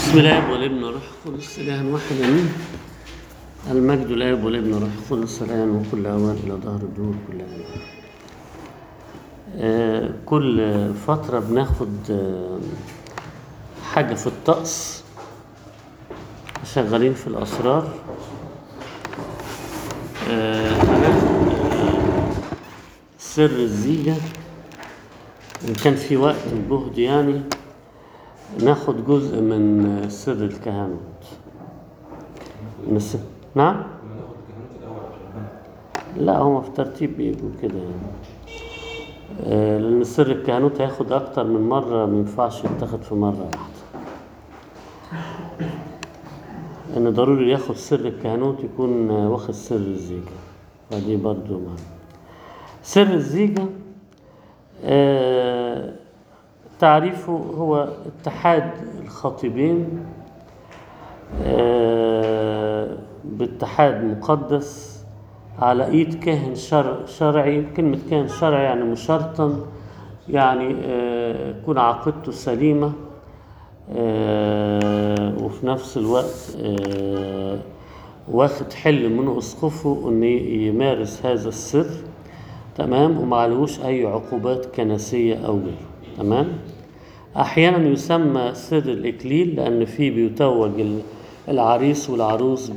بسم الله والابن والروح القدس إله واحد آمين المجد الآب والابن والروح القدس الآن وكل أوان إلى ظهر الدور كل آن آه كل فترة بناخد آه حاجة في الطقس شغالين في الأسرار آه هناخد آه سر الزيجة إن كان في وقت وجهد يعني ناخد جزء من سر الكهنوت نس... نعم لا هو في ترتيب بيجوا كده يعني آه، لأن سر الكهنوت هياخد أكتر من مرة ما ينفعش يتاخد في مرة واحدة إن ضروري ياخد سر الكهنوت يكون آه، واخد سر الزيجة فدي برضو مهمة سر الزيجة آه، تعريفه هو اتحاد الخطيبين آه، باتحاد مقدس على ايد كاهن شرع شرعي كلمة كاهن شرعي يعني مشرطا يعني آه، يكون عقيدته سليمة آه، وفي نفس الوقت آه، واخد حل من اسقفه ان يمارس هذا السر تمام ومعلوش اي عقوبات كنسية او غيره تمام احيانا يسمى سر الاكليل لان فيه بيتوج ال- العريس والعروس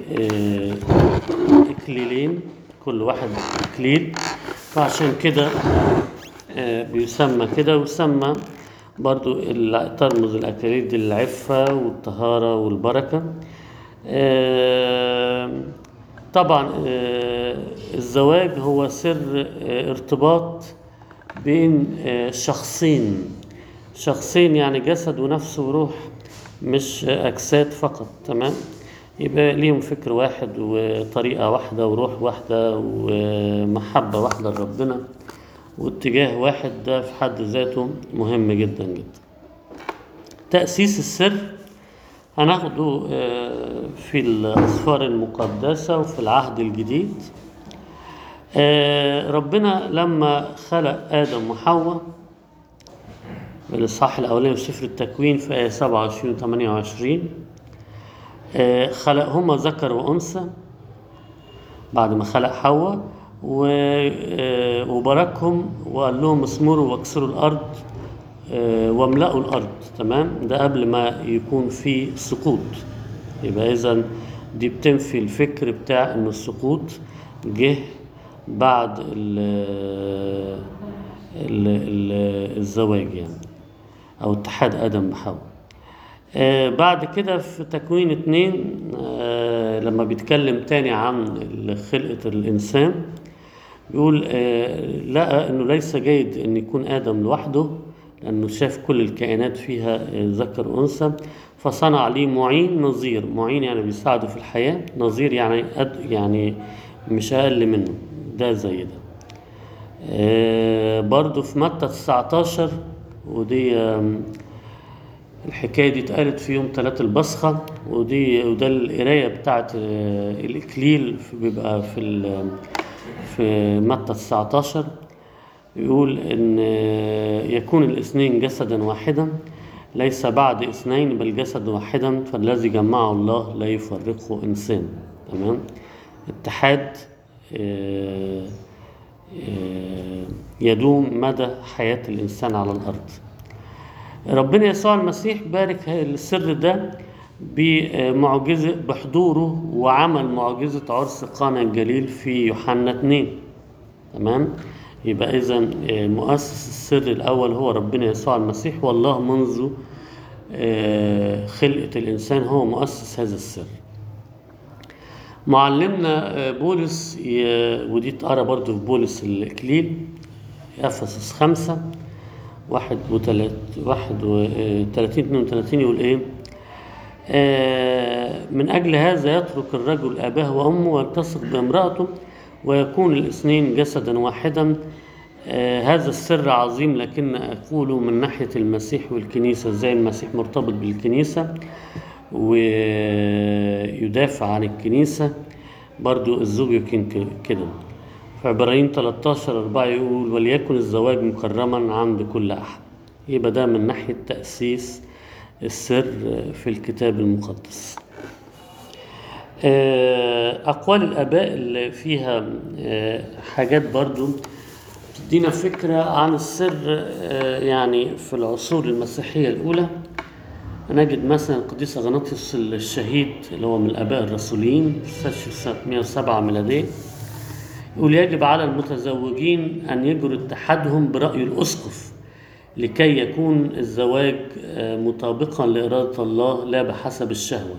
باكليلين كل واحد اكليل فعشان كده آه، بيسمى كده ويسمى برضو ال- ترمز الاكاليل دي العفة والطهارة والبركة آه، طبعا آه، الزواج هو سر آه، ارتباط بين آه، شخصين شخصين يعني جسد ونفس وروح مش أجساد فقط تمام يبقى ليهم فكر واحد وطريقة واحدة وروح واحدة ومحبة واحدة لربنا واتجاه واحد ده في حد ذاته مهم جدا جدا تأسيس السر هناخده آه، في الأسفار المقدسة وفي العهد الجديد آه، ربنا لما خلق آدم وحواء الإصحاح الأولاني في سفر التكوين في آية 27 و 28 آه، خلقهما ذكر وأنثى بعد ما خلق حواء و- آه، وباركهم وقال لهم اسمروا واكسروا الأرض آه، واملأوا الأرض تمام ده قبل ما يكون في سقوط يبقى إذا دي بتنفي الفكر بتاع إن السقوط جه بعد ال ال ال الزواج يعني أو اتحاد آدم بحواء آه بعد كده في تكوين اتنين آه لما بيتكلم تاني عن خلقة الإنسان يقول آه لقى إنه ليس جيد إن يكون آدم لوحده لأنه شاف كل الكائنات فيها آه، ذكر وأنثى فصنع ليه معين نظير معين يعني بيساعده في الحياة نظير يعني قد يعني مش أقل منه ده زي ده آه، برضو في متى 19 ودي آم، الحكاية دي اتقالت في يوم تلات البصخة ودي وده القراية بتاعت آه، الإكليل في- بيبقى في ال- في متى 19 يقول إن آه، يكون الاثنين جسدا واحدا ليس بعد اثنين بل جسد واحدا فالذي جمعه الله لا يفرقه إنسان تمام اتحاد آه، آه، يدوم مدى حياة الإنسان على الأرض ربنا يسوع المسيح بارك السر ده بمعجزة بحضوره وعمل معجزة عرس قانا الجليل في يوحنا 2 تمام يبقى إذا مؤسس السر الأول هو ربنا يسوع المسيح والله منذ آه، خلقة الإنسان هو مؤسس هذا السر معلمنا آه، بولس ي- ودي اتقرا برضو في بولس الإكليل أفسس خمسة واحد وتلات واحد وتلاتين اتنين وتلاتين يقول إيه آه، من أجل هذا يترك الرجل أباه وأمه ويلتصق بامرأته ويكون الاثنين جسدا واحدا آه، هذا السر عظيم لكن أقوله من ناحية المسيح والكنيسة إزاي المسيح مرتبط بالكنيسة ويدافع عن الكنيسة برضو الزوج يمكن ك- كده في عبرانيين 13 4 يقول وليكن الزواج مكرما عند كل أحد يبقى ده من ناحية تأسيس السر في الكتاب المقدس آه، أقوال الآباء اللي فيها آه، حاجات برضو تدينا فكرة عن السر آه، يعني في العصور المسيحية الأولى نجد مثلا القديس أغناطيوس الشهيد اللي هو من الآباء الرسوليين استشهد سنة 107 ميلادية يقول يجب على المتزوجين أن يجروا اتحادهم برأي الأسقف لكي يكون الزواج آه، مطابقا لإرادة الله لا بحسب الشهوة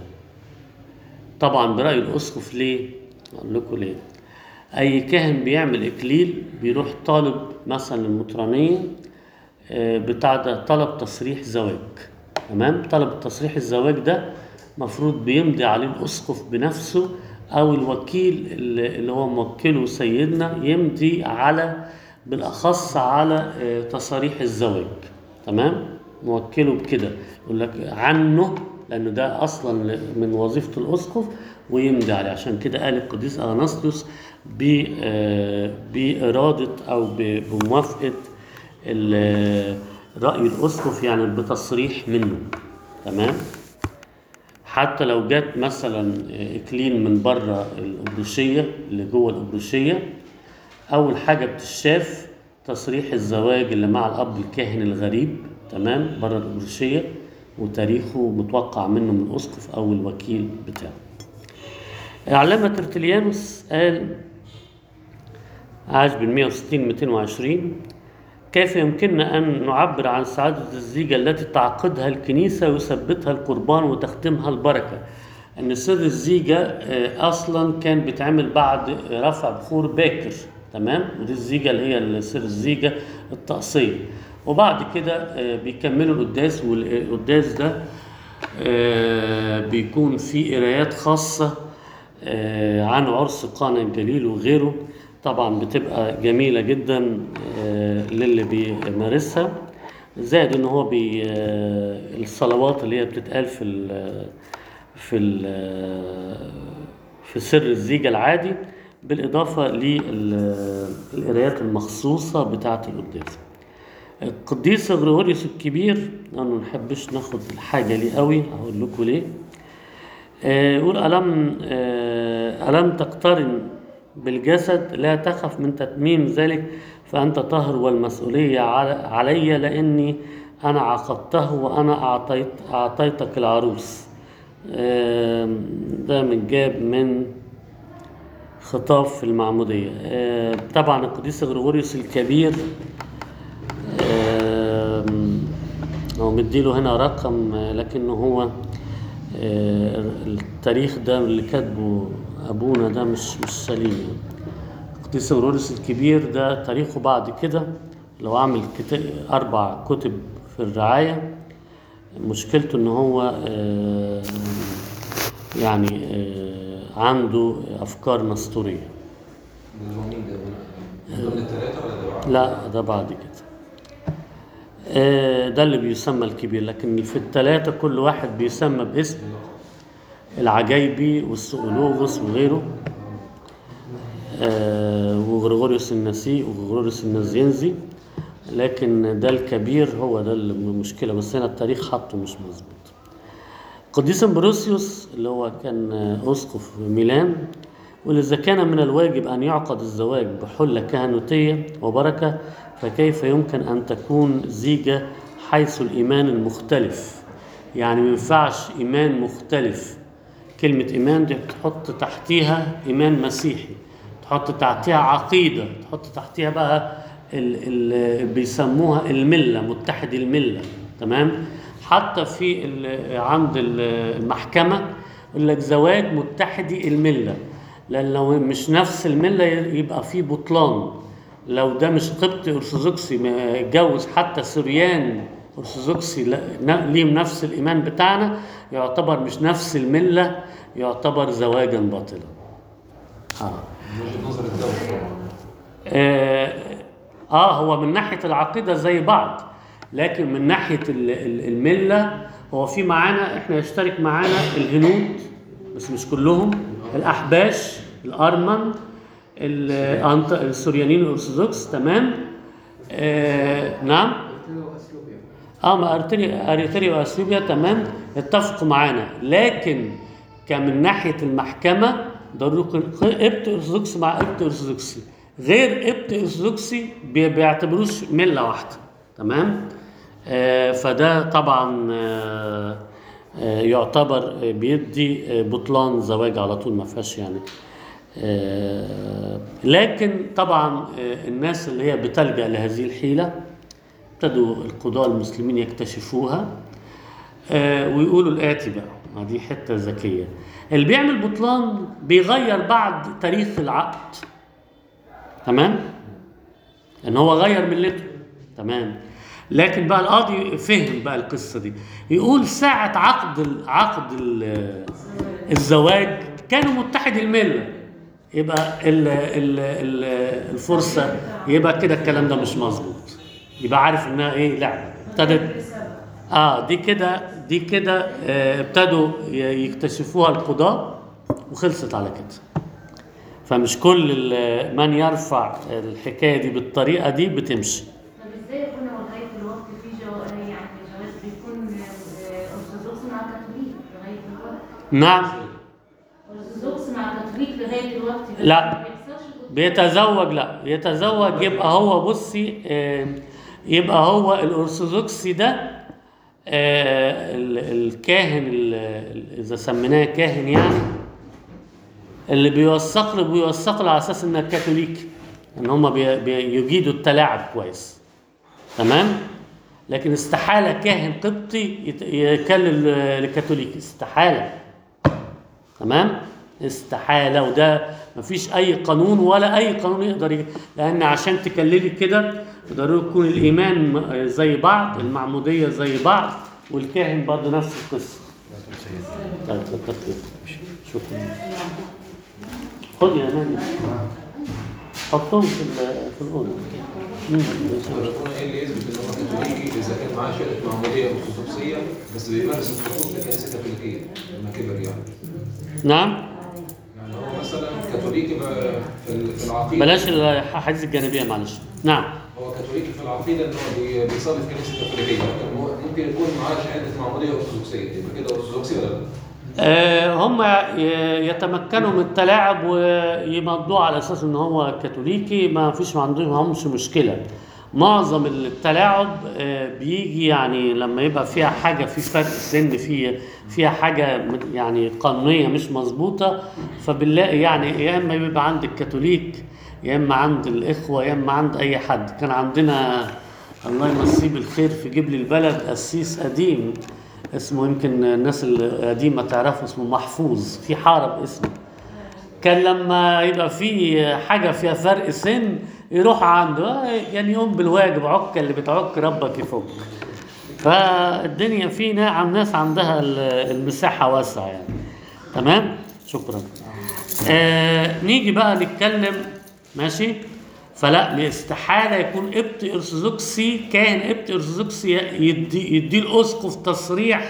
طبعا برأي الأسقف ليه؟ أقول لكم ليه؟ أي كاهن بيعمل إكليل بيروح طالب مثلا المطرانية آه، بتاع ده طلب تصريح زواج تمام؟ طلب تصريح الزواج ده مفروض بيمضي عليه الأسقف بنفسه أو الوكيل اللي اللي هو موكله سيدنا يمضي على بالأخص على آه، تصاريح الزواج تمام؟ موكله بكده يقول لك عنه لأنه ده أصلا من وظيفة الأسقف ويمضي عليه عشان كده قال القديس أغناطيوس ب- آه، بإرادة أو ب- بموافقة ال- رأي الأسقف يعني بتصريح منه تمام؟ حتى لو جت مثلا اكليل من بره الابروشيه اللي جوه الابروشيه اول حاجه بتشاف تصريح الزواج اللي مع الاب الكاهن الغريب تمام بره الابروشيه وتاريخه متوقع منه من الاسقف او الوكيل بتاعه علامة ترتليانوس قال عاش بال 160 220 كيف يمكننا أن نعبر عن سعادة الزيجة التي تعقدها الكنيسة ويثبتها القربان وتختمها البركة أن سر الزيجة آه، أصلا كان بيتعمل بعد رفع بخور باكر تمام ودي الزيجة اللي هي سر الزيجة الطقسية وبعد كده آه، بيكملوا القداس والقداس ده آه، بيكون فيه قرايات خاصة آه، عن عرس قانا الجليل وغيره طبعا بتبقى جميلة جدا آه، للي بيمارسها زائد ان هو بي آه، الصلوات اللي هي بتتقال في ال في ال في سر الزيجة العادي بالإضافة للقرايات المخصوصة بتاعة القداس القديس غريغوريوس الكبير أنا ما نحبش ناخد الحاجة ليه قوي هقول لكم ليه آه، يقول ألم آه، ألم تقترن بالجسد لا تخف من تتميم ذلك فأنت طاهر والمسؤولية على- علي لأني أنا عقدته وأنا أعطيت أعطيتك العروس آم، ده من جاب من خطاب في المعمودية آه، طبعا القديس غريغوريوس الكبير آم، هو مديله هنا رقم آه، لكنه هو آه، التاريخ ده اللي كاتبه ابونا ده مش مش سليم يعني. القديس غريغوريوس الكبير ده تاريخه بعد كده لو عامل كتاب اربع كتب في الرعايه مشكلته ان هو آه، يعني آه، عنده افكار نسطوريه اللي هو مين ده؟ من ضمن الثلاثة ولا ده بعد؟ لا ده بعد كده آه، ده اللي بيسمى الكبير لكن في الثلاثة كل واحد بيسمى باسم العجايبي والسؤولوغوس وغيره آه، وغريغوريوس النسي وغريغوريوس النزينزي لكن ده الكبير هو ده المشكلة بس هنا التاريخ حطه مش مظبوط قديس امبروسيوس اللي هو كان اسقف ميلان ولذا كان من الواجب ان يعقد الزواج بحله كهنوتيه وبركه فكيف يمكن ان تكون زيجه حيث الايمان المختلف يعني ما ينفعش ايمان مختلف كلمه ايمان دي تحط تحتيها ايمان مسيحي تحط تحتيها عقيده تحط تحتيها بقى ال ال بيسموها المله متحد المله تمام حتى في ال- عند ال- المحكمه يقول لك زواج متحدي المله لان لو مش نفس المله يبقى في بطلان لو ده مش قبطي ارثوذكسي ما يتجوز حتى سوريان ارثوذكسي لا- ن- ليهم نفس الايمان بتاعنا يعتبر مش نفس المله يعتبر زواجا باطلا اه من وجهة نظر الدولة طبعا آه, اه هو من ناحيه العقيده زي بعض لكن من ناحيه ال- ال- المله هو في معانا احنا يشترك معانا الهنود بس مش كلهم الاحباش الارمن ال- السوريانيين الارثوذكس تمام آه نعم اه ما اريتريا اريتريا واثيوبيا تمام اتفقوا معانا لكن كمن ناحيه المحكمه ضروري يكون قبط ارثوذكسي مع قبط ارثوذكسي غير قبط ارثوذكسي بي- بيعتبروش مله واحده تمام آه فده طبعا آه آه يعتبر آه، بيدي آه، بطلان زواج على طول ما فيهاش يعني آه، لكن طبعا آه، الناس اللي هي بتلجأ لهذه الحيلة ابتدوا القضاة المسلمين يكتشفوها آه، ويقولوا الآتي بقى ما دي حتة ذكية اللي بيعمل بطلان بيغير بعد تاريخ العقد تمام ان هو غير ملته تمام لكن بقى القاضي فهم بقى القصه دي يقول ساعه عقد ال- عقد ال- الزواج كانوا متحد المله يبقى ال ال ال الفرصه يبقى كده الكلام ده مش مظبوط يبقى عارف انها ايه لعبه ابتدت اه دي كده دي كده آه، ابتدوا ي- يكتشفوها القضاة وخلصت على كده فمش كل ال- من يرفع الحكايه دي بالطريقه دي بتمشي طب ازاي يكون هو لغايه الوقت في جو يعني جواز بيكون آه، ارثوذكس مع كاثوليك لغايه الوقت نعم ارثوذكس مع كاثوليك لغايه الوقت لا. ما بيحصلش كده. بيتزوج لا يتزوج يبقى هو بصي آه، يبقى هو الارثوذكسي ده آه، ال- الكاهن ال- ال- اذا سميناه كاهن يعني اللي بيوثق له بيوثق له على اساس انه كاثوليكي ان هم بي- بيجيدوا التلاعب كويس تمام لكن استحاله كاهن قبطي يت- يكلل لكاثوليكي استحاله تمام استحاله وده مفيش اي قانون ولا اي قانون يقدر ي... لان عشان تكللي كده ضروري يكون الايمان م- زي بعض المعموديه زي بعض والكاهن برضه نفس القصه طيب كتر خير شكرا خد يا مان حطهم في ال- في الاوضه مم. ربنا ايه اللي يثبت ان هو كاثوليكي اذا كان معاه شهاده معموديه ارثوذكسيه بس بيمارس الطقوس لكنيسه كاثوليكيه لما كبر يعني نعم يعني هو مثلا كاثوليكي ب- في ال- في العقيده بلاش الحديث الجانبيه معلش نعم هو كاثوليكي في العقيده ان هو بي- بيصلي في كنيسه كاثوليكيه لكن هو ممكن يكون معاه شهاده معموديه ارثوذكسيه يبقى كده ارثوذكسي ولا لا؟ آه، هم ي- يتمكنوا من التلاعب ويمضوه على اساس ان هو كاثوليكي ما فيش ما عندهمش مشكله معظم التلاعب آه، بيجي يعني لما يبقى فيها حاجه في فرق سن في فيها حاجه م- يعني قانونيه مش مظبوطه فبنلاقي يعني يا اما بيبقى عند الكاثوليك يا اما عند الاخوه يا اما عند اي حد كان عندنا الله يمسيه بالخير في جبل البلد قسيس قديم اسمه يمكن الناس القديمه تعرفه اسمه محفوظ في حاره باسمه كان لما يبقى في حاجه فيها فرق سن يروح عنده آه، يعني يقوم بالواجب عك اللي بتعك ربك يفك فالدنيا في نعم ناس عندها ال- المساحه واسعه يعني تمام شكرا آه نيجي بقى نتكلم ماشي فلا استحاله يكون قبط ارثوذكسي كاهن قبط ارثوذكسي يدي يدي الاسقف تصريح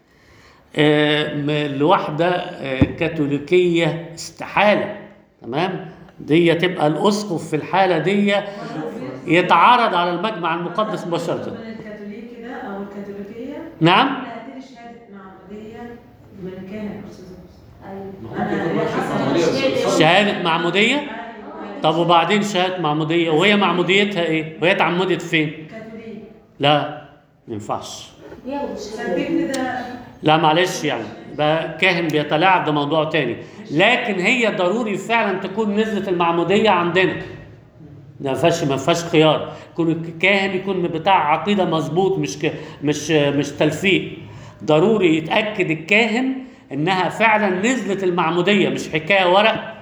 آه، م- لواحده آه، كاثوليكيه استحاله تمام دي تبقى الاسقف في الحاله دي يتعارض على المجمع المقدس مباشره من الكاثوليكي ده او الكاثوليكيه نعم انا هديلي شهاده معموديه من كاهن ارثوذكس ما هو ممكن يكون معاه شهاده معموديه ارثوذكسيه شهاده معموديه طب وبعدين شهاده معموديه وهي معموديتها ايه وهي اتعمدت فين كاثوليك لا ما ينفعش صدقني ده لا معلش يعني ده كاهن بيتلاعب ده موضوع تاني لكن هي ضروري فعلا تكون نزلة المعمودية عندنا ما فيهاش ما فيهاش خيار يكون الكاهن يكون بتاع عقيدة مظبوط مش ك... مش مش تلفيق ضروري يتأكد الكاهن انها فعلا نزلت المعمودية مش حكاية ورق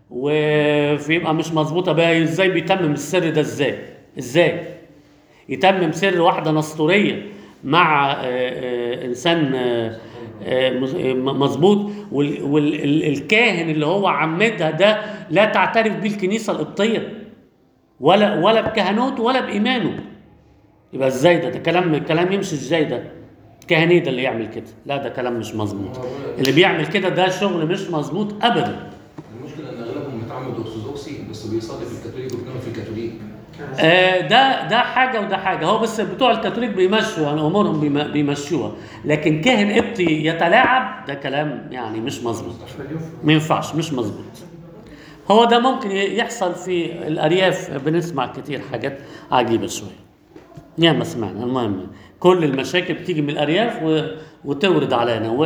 ويبقى مش مظبوطة بقى ازاي بيتمم السر ده ازاي ازاي يتمم سر واحدة نسطورية مع آه، آه، إنسان آه، آه، مز- آه، مظبوط والكاهن اللي هو عمدها ده لا تعترف به الكنيسة القبطية ولا ولا بكهنوته ولا بإيمانه يبقى ازاي ده ده كلام كلام يمشي ازاي ده كاهن ايه ده اللي يعمل كده لا ده كلام مش مظبوط اللي بيعمل كده ده شغل مش مظبوط ابدا المشكله ان اغلبهم متعمد ارثوذكسي بس بيصلي في الكاثوليك وبيكمل في الكاثوليك آه، ده ده حاجه وده حاجه هو بس بتوع الكاثوليك بيمشوا يعني امورهم بيم- بيمشوها لكن كاهن قبطي يتلاعب ده كلام يعني مش مظبوط ما ينفعش مش مظبوط هو ده ممكن ي- يحصل في الارياف بنسمع كتير حاجات عجيبه شويه يا ما سمعنا المهم كل المشاكل بتيجي من الارياف و... وتورد علينا و...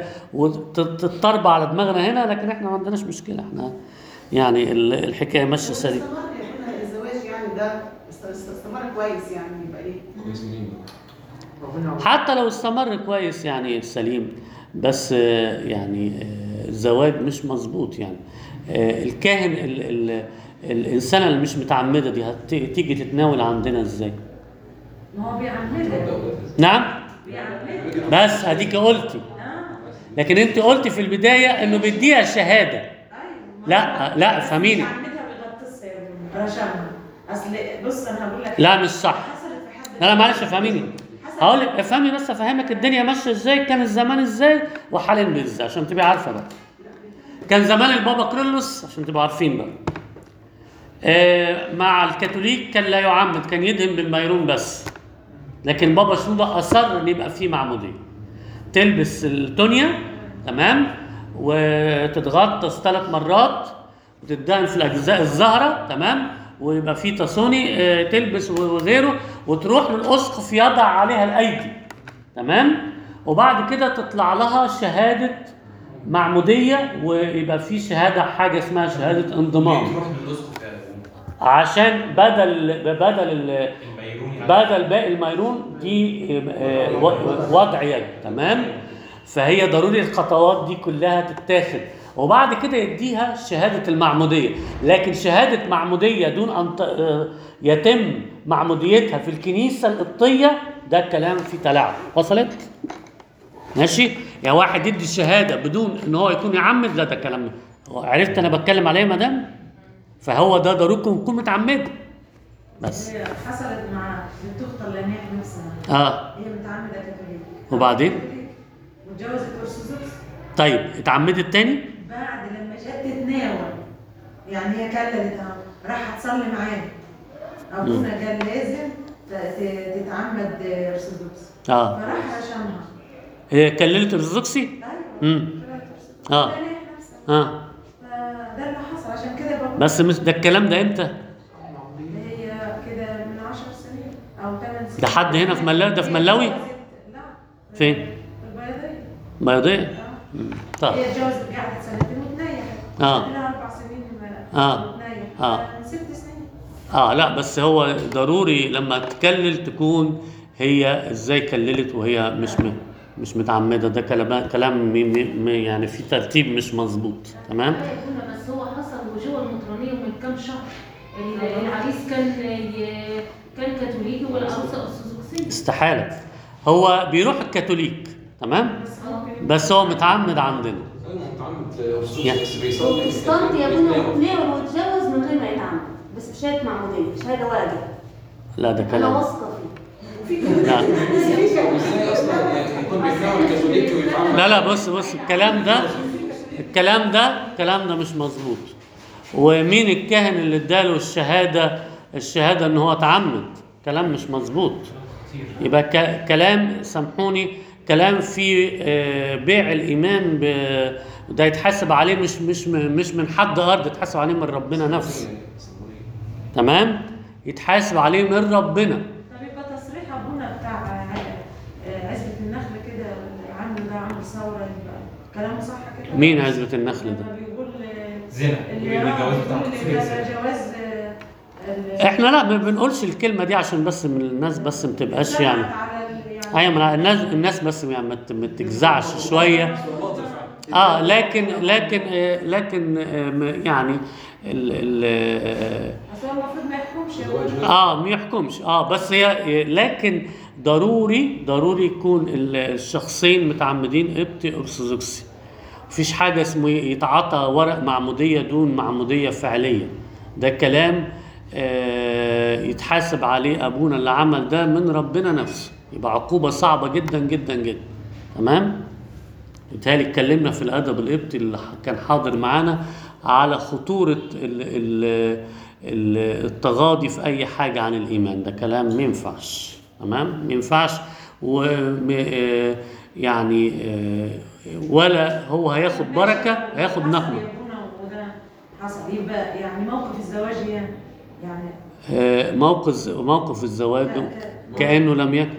وتضطرب على دماغنا هنا لكن احنا ما عندناش مشكله احنا يعني ال- الحكايه ماشيه سليم استمر هنا الزواج يعني ده است- است- استمر كويس يعني يبقى ايه؟ كويس منين بقى؟ حتى لو استمر كويس يعني سليم بس آه، يعني آه، الزواج مش مظبوط يعني آه، الكاهن ال ال الانسانه اللي مش متعمده دي هتيجي تتناول عندنا ازاي؟ ما هو بيعملها نعم بيعملها بس اديك قلتي اه لكن انت قلتي في البدايه انه بيديها شهاده ايوه لا لا فهميني بيعملها بيغطسها رشمها اصل بص انا هقول لك لا مش صح حصلت في حد لا لا معلش افهميني هقول لك افهمي بس افهمك الدنيا ماشيه ازاي كان الزمان ازاي وحاليا ازاي عشان تبقي عارفه بقى كان زمان البابا كرولوس عشان تبقوا عارفين بقى آه مع الكاثوليك كان لا يعمد كان يدهن بالميرون بس لكن بابا شنودة اصر ان يبقى فيه معموديه تلبس التونيا تمام وتتغطس ثلاث مرات وتدهن في الاجزاء الزهره تمام ويبقى في تصوني آه، تلبس وغيره وتروح للاسقف يضع عليها الايدي تمام وبعد كده تطلع لها شهاده معموديه ويبقى في شهاده حاجه اسمها شهاده انضمام تروح للاسقف يعني عشان بدل بدل ال- الميرون يعني بدل باقي الميرون دي آه، و- وضع يد تمام فهي ضروري الخطوات دي كلها تتاخد وبعد كده يديها شهادة المعمودية لكن شهادة معمودية دون أن ت- آه، يتم معموديتها في الكنيسة القبطية ده كلام فيه تلاعب وصلت؟ ماشي؟ يا واحد يدي الشهادة بدون ان هو يكون يعمد لا ده كلام هو عرفت انا بتكلم على ايه يا مدام؟ فهو ده ضروري يكون متعمد بس هي حصلت مع بنت اخت اللميح نفسها اه هي متعمده كاثوليك وبعدين؟ واتجوزت ارثوذكس طيب اتعمدت تاني؟ بعد لما جت تتناول يعني هي كللت اهو راح تصلي معاه ابونا قال لازم ت- ت- تتعمد ارثوذكس اه فراح رشمها هي كللت ارثوذكسي؟ ايوه امم طلعت أرثوذكس. آه. اللميح نفسها. اه فده اللي حصل عشان كده بقول بس مش ده الكلام ده امتى؟ هي كده من 10 سنين او 8 سنين ده حد هنا في ملاوي ده في ملاوي؟ لا فين؟ في البيضاء بيضية؟ آه. مم. طيب هي اتجوزت قعدت سنتين وتنيحت آه. لها اربع سنين آه. وتنيح آه. ست سنين اه لا بس هو ضروري لما تكلل تكون هي ازاي كللت وهي مش م... مش متعمده ده كلام كلام م... م... يعني في ترتيب مش مظبوط تمام لا يقولنا بس هو حصل وجوه المطرانية من كام شهر ال- العريس كان ي- كان كاثوليكي والعروسة أرثوذكسية استحاله هو بيروح الكاثوليك تمام بس هو متعمد عندنا ايوه متعمد ارثوذكس يعني- بس بيصلي بروتستانت يا ابونا ناول واتجوز من غير ما يتعمد بس بشهاده معموديه شهاده واجب لا ده انا كلام واثقه فيه لا ازاي اصلا يعني يكون بيتناول كاثوليكي ويتعمد لا لا بص بص الكلام ده الكلام ده الكلام ده مش مظبوط ومين الكاهن اللي اداله الشهاده الشهاده ان هو اتعمد كلام مش مظبوط يبقى ك- كلام سامحوني كلام في آه، بيع الايمان ب- ده يتحاسب عليه مش مش مش من حد ارض يتحاسب عليه من ربنا نفسه تمام يتحاسب عليه من ربنا طب يبقى تصريح ابونا بتاع آه، عزبة النخل كده اللي عامل ده عامل ثوره يبقى كلامه صح كده مين عزبة النخل ده لما بيقول آه، زنا اللي بيقول آه، الجواز بتاع بيقول اللي ده جواز آه، ال- احنا لا ما بنقولش الكلمه دي عشان بس من الناس بس ما تبقاش يعني سمعت على ال- يعني ايوه ما الناس الناس بس يعني ما ت- ما تجزعش شويه اه لكن لكن آه لكن آه م- يعني ال ال آه اصل هو المفروض ما يحكمش يقول اه ما يحكمش اه بس هي لكن ضروري ضروري يكون ال- الشخصين متعمدين قبطي ارثوذكسي مفيش حاجه اسمه يتعاطى ورق معموديه دون معموديه فعليه ده كلام آه يتحاسب عليه ابونا اللي عمل ده من ربنا نفسه يبقى عقوبه صعبه جدا جدا جدا تمام بالتالي اتكلمنا في الادب القبطي اللي كان حاضر معانا على خطوره ال ال ال- التغاضي في اي حاجه عن الايمان ده كلام ما ينفعش تمام ما ينفعش و آه، يعني آه، ولا هو هياخد بركه هياخد حصل نقمه يا ابونا وده حصل يبقى يعني موقف الزواج يعني يعني آه، موقف موقف الزواج كانه لم يكن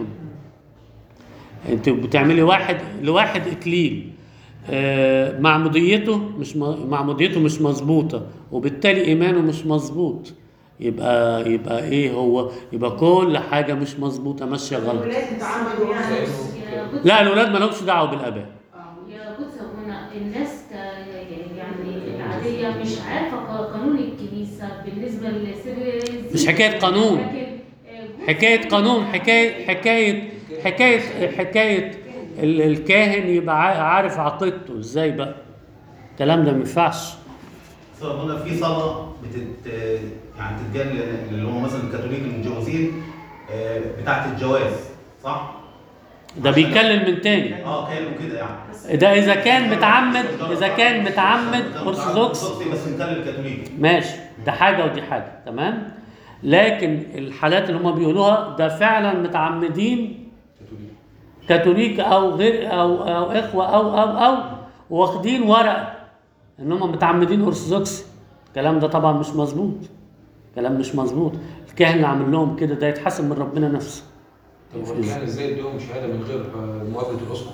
انت بتعملي واحد لواحد اكليل آه، معموديته مش م- معموديته مش مظبوطه وبالتالي ايمانه مش مظبوط يبقى يبقى ايه هو يبقى كل حاجه مش مظبوطه ماشيه غلط الولاد تعمدوا يعني يا قدس لا الاولاد ما لهمش دعوه بالاباء يا قدس هنا الناس ك- يعني العادية مش عارفة ق- قانون الكنيسة بالنسبة لسر الزيجة. مش حكاية قانون. لكن، آه، جزء حكايه قانون حكايه حكايه حكايه حكايه ال- الكاهن يبقى عا- عارف عقيدته ازاي بقى الكلام ده ما ينفعش هنا في صلاه بتت يعني تتجال اللي هم مثلا الكاثوليك المتجوزين آه، بتاعه الجواز صح؟ ده بيكلم من تاني اه كانوا كده يعني ده اذا كان متعمد اذا كان متعمد ارثوذكس بس نكلم الكاثوليك ماشي ده حاجه ودي حاجه تمام لكن الحالات اللي هم بيقولوها ده فعلا متعمدين كاثوليك او غير او او اخوه او او او واخدين ورق ان هم متعمدين ارثوذكس الكلام ده طبعا مش مظبوط كلام مش مظبوط الكاهن اللي عامل لهم كده ده يتحاسب من ربنا نفسه طب هو كان ازاي اديهم شهاده من غير آه، موافقه الاسقف؟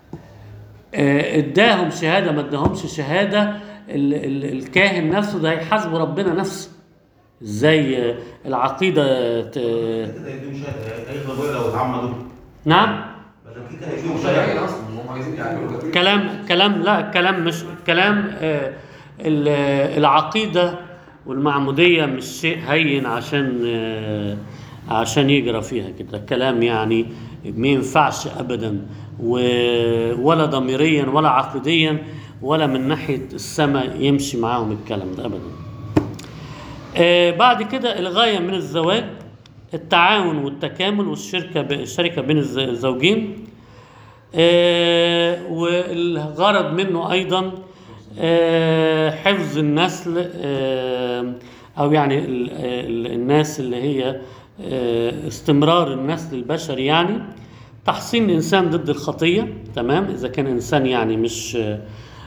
آه، اداهم شهاده ما اداهمش شهاده ال ال الكاهن نفسه ده هيحاسبه ربنا نفسه ازاي آه، العقيده ت... كده يديهم شهاده هيغلبوا لو اتعمدوا نعم بدل كده هيديهم شرعيا شهاده اصلا هم عايزين يعملوا كاثوليك كلام كلام لا كلام مش كلام آه، ال- آه، العقيده والمعموديه مش شيء هين عشان آه، عشان يجرى فيها كده كلام يعني ما ينفعش ابدا و- ولا ضميريا ولا عقديا ولا من ناحيه السماء يمشي معاهم الكلام ده ابدا آه، بعد كده الغايه من الزواج التعاون والتكامل والشركه ب- الشركه بين الز- الزوجين آه، والغرض منه ايضا آه، حفظ النسل آه، او يعني ال- ال- الناس اللي هي آه، استمرار النسل البشري يعني تحصين الانسان ضد الخطيه تمام اذا كان انسان يعني مش آه،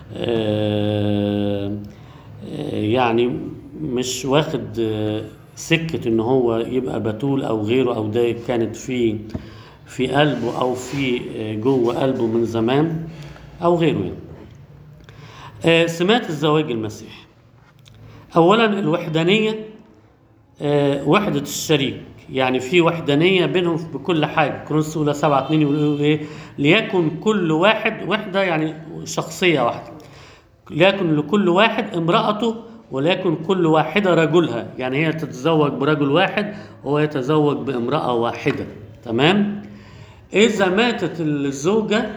آه، يعني مش واخد آه، سكة ان هو يبقى بتول او غيره او ده كانت في في قلبه او في آه، جوه قلبه من زمان او غيره يعني. آه، سمات الزواج المسيحي اولا الوحدانية آه، وحدة الشريك يعني في وحدانية بينهم بكل حاجة كورنثوس الأولى 7 2 يقولوا إيه ليكن كل واحد وحدة يعني شخصية واحدة ليكن لكل واحد امرأته وليكن كل واحدة رجلها يعني هي تتزوج برجل واحد وهو يتزوج بامرأة واحدة تمام إذا ماتت الزوجة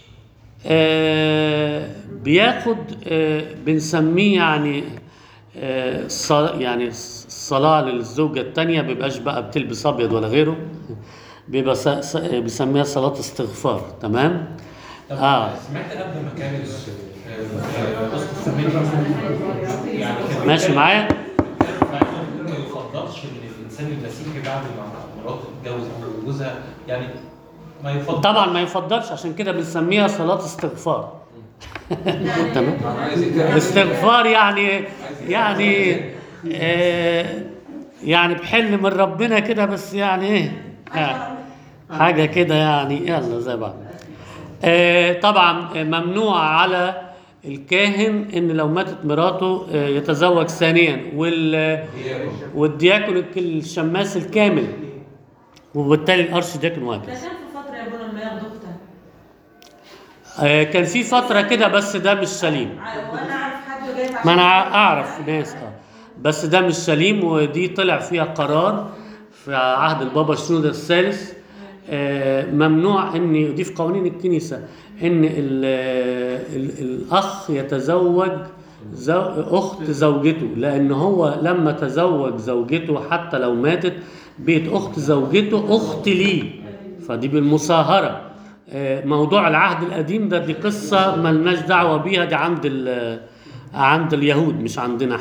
آه بياخد آه بنسميه يعني آه ص- يعني الصلاة للزوجة التانية بيبقاش بقى بتلبس أبيض ولا غيره بيبقى س- س- بيسميها صلاة استغفار تمام طب آه. سمعت قبل ما كان ال- آه، اسقف سمير يعني كان ماشي معايا ما يفضلش ان الانسان المسيحي بعد ما مراته تتجوز او جوزها يعني ما يفضل طبعا ما يفضلش عشان كده بنسميها صلاة استغفار تمام انا عايز يتعمل استغفار يعني يعني آه يعني بحل من ربنا كده بس يعني ايه آه حاجه كده يعني يلا زي بعض آه طبعا ممنوع على الكاهن ان لو ماتت مراته آه يتزوج ثانيا وال والدياكون الشماس الكامل وبالتالي الارش دياكون واجب ده كان في فتره يا ابونا لما ياخدوا اختها آه كان في فتره كده بس ده مش سليم ع- وانا اعرف حد جاي ما انا اعرف ناس اه بس ده مش سليم ودي طلع فيها قرار في عهد البابا شنودة الثالث آه، ممنوع ان دي في قوانين الكنيسه ان ال ال الاخ يتزوج زو اخت زوجته لان هو لما تزوج زوجته حتى لو ماتت بيت اخت زوجته اخت ليه فدي بالمصاهره آه، موضوع العهد القديم ده دي قصه ملناش دعوه بيها دي عند ال- عند اليهود مش عندنا احنا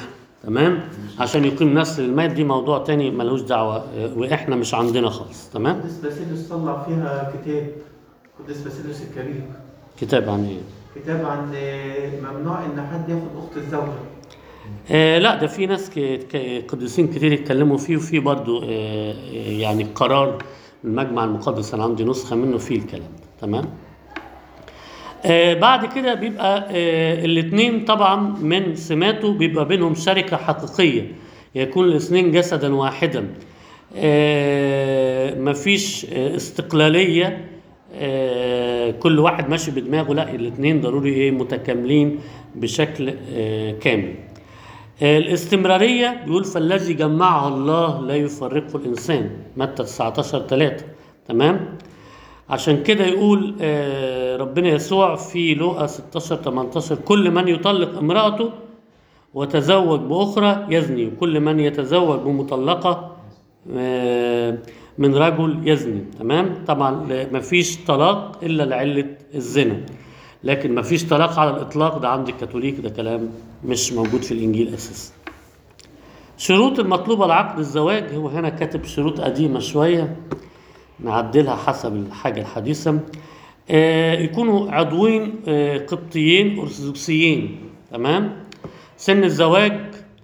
تمام عشان يقيم نسل الميت دي موضوع تاني ملوش دعوه آه، واحنا مش عندنا خالص تمام قديس باسيليوس طلع فيها كتاب قديس باسيليوس الكبير كتاب عن ايه كتاب عن آه، ممنوع ان حد ياخد اخت الزوجه آه لا ده في ناس ك- ك- قديسين كتير يتكلموا فيه وفي برضو آه آه، يعني قرار المجمع المقدس انا عندي نسخه منه فيه الكلام ده تمام آه بعد كده بيبقى آه الاثنين طبعا من سماته بيبقى بينهم شركه حقيقيه يكون الاثنين جسدا واحدا آه مفيش آه استقلاليه آه كل واحد ماشي بدماغه لا الاثنين ضروري ايه متكاملين بشكل آه كامل آه، الاستمرارية بيقول فالذي جمعه الله لا يفرقه الإنسان متى 19 3 تمام عشان كده يقول آه، ربنا يسوع في لوقا 16 18 كل من يطلق امرأته وتزوج بأخرى يزني وكل من يتزوج بمطلقة آه، من رجل يزني تمام طبعا مفيش طلاق إلا لعلة الزنا لكن مفيش طلاق على الإطلاق ده عند الكاثوليك ده كلام مش موجود في الإنجيل أساسا شروط المطلوبة لعقد الزواج هو هنا كاتب شروط قديمة شوية نعدلها حسب الحاجة الحديثة آه، يكونوا عضوين آه، قبطيين أرثوذكسيين تمام سن الزواج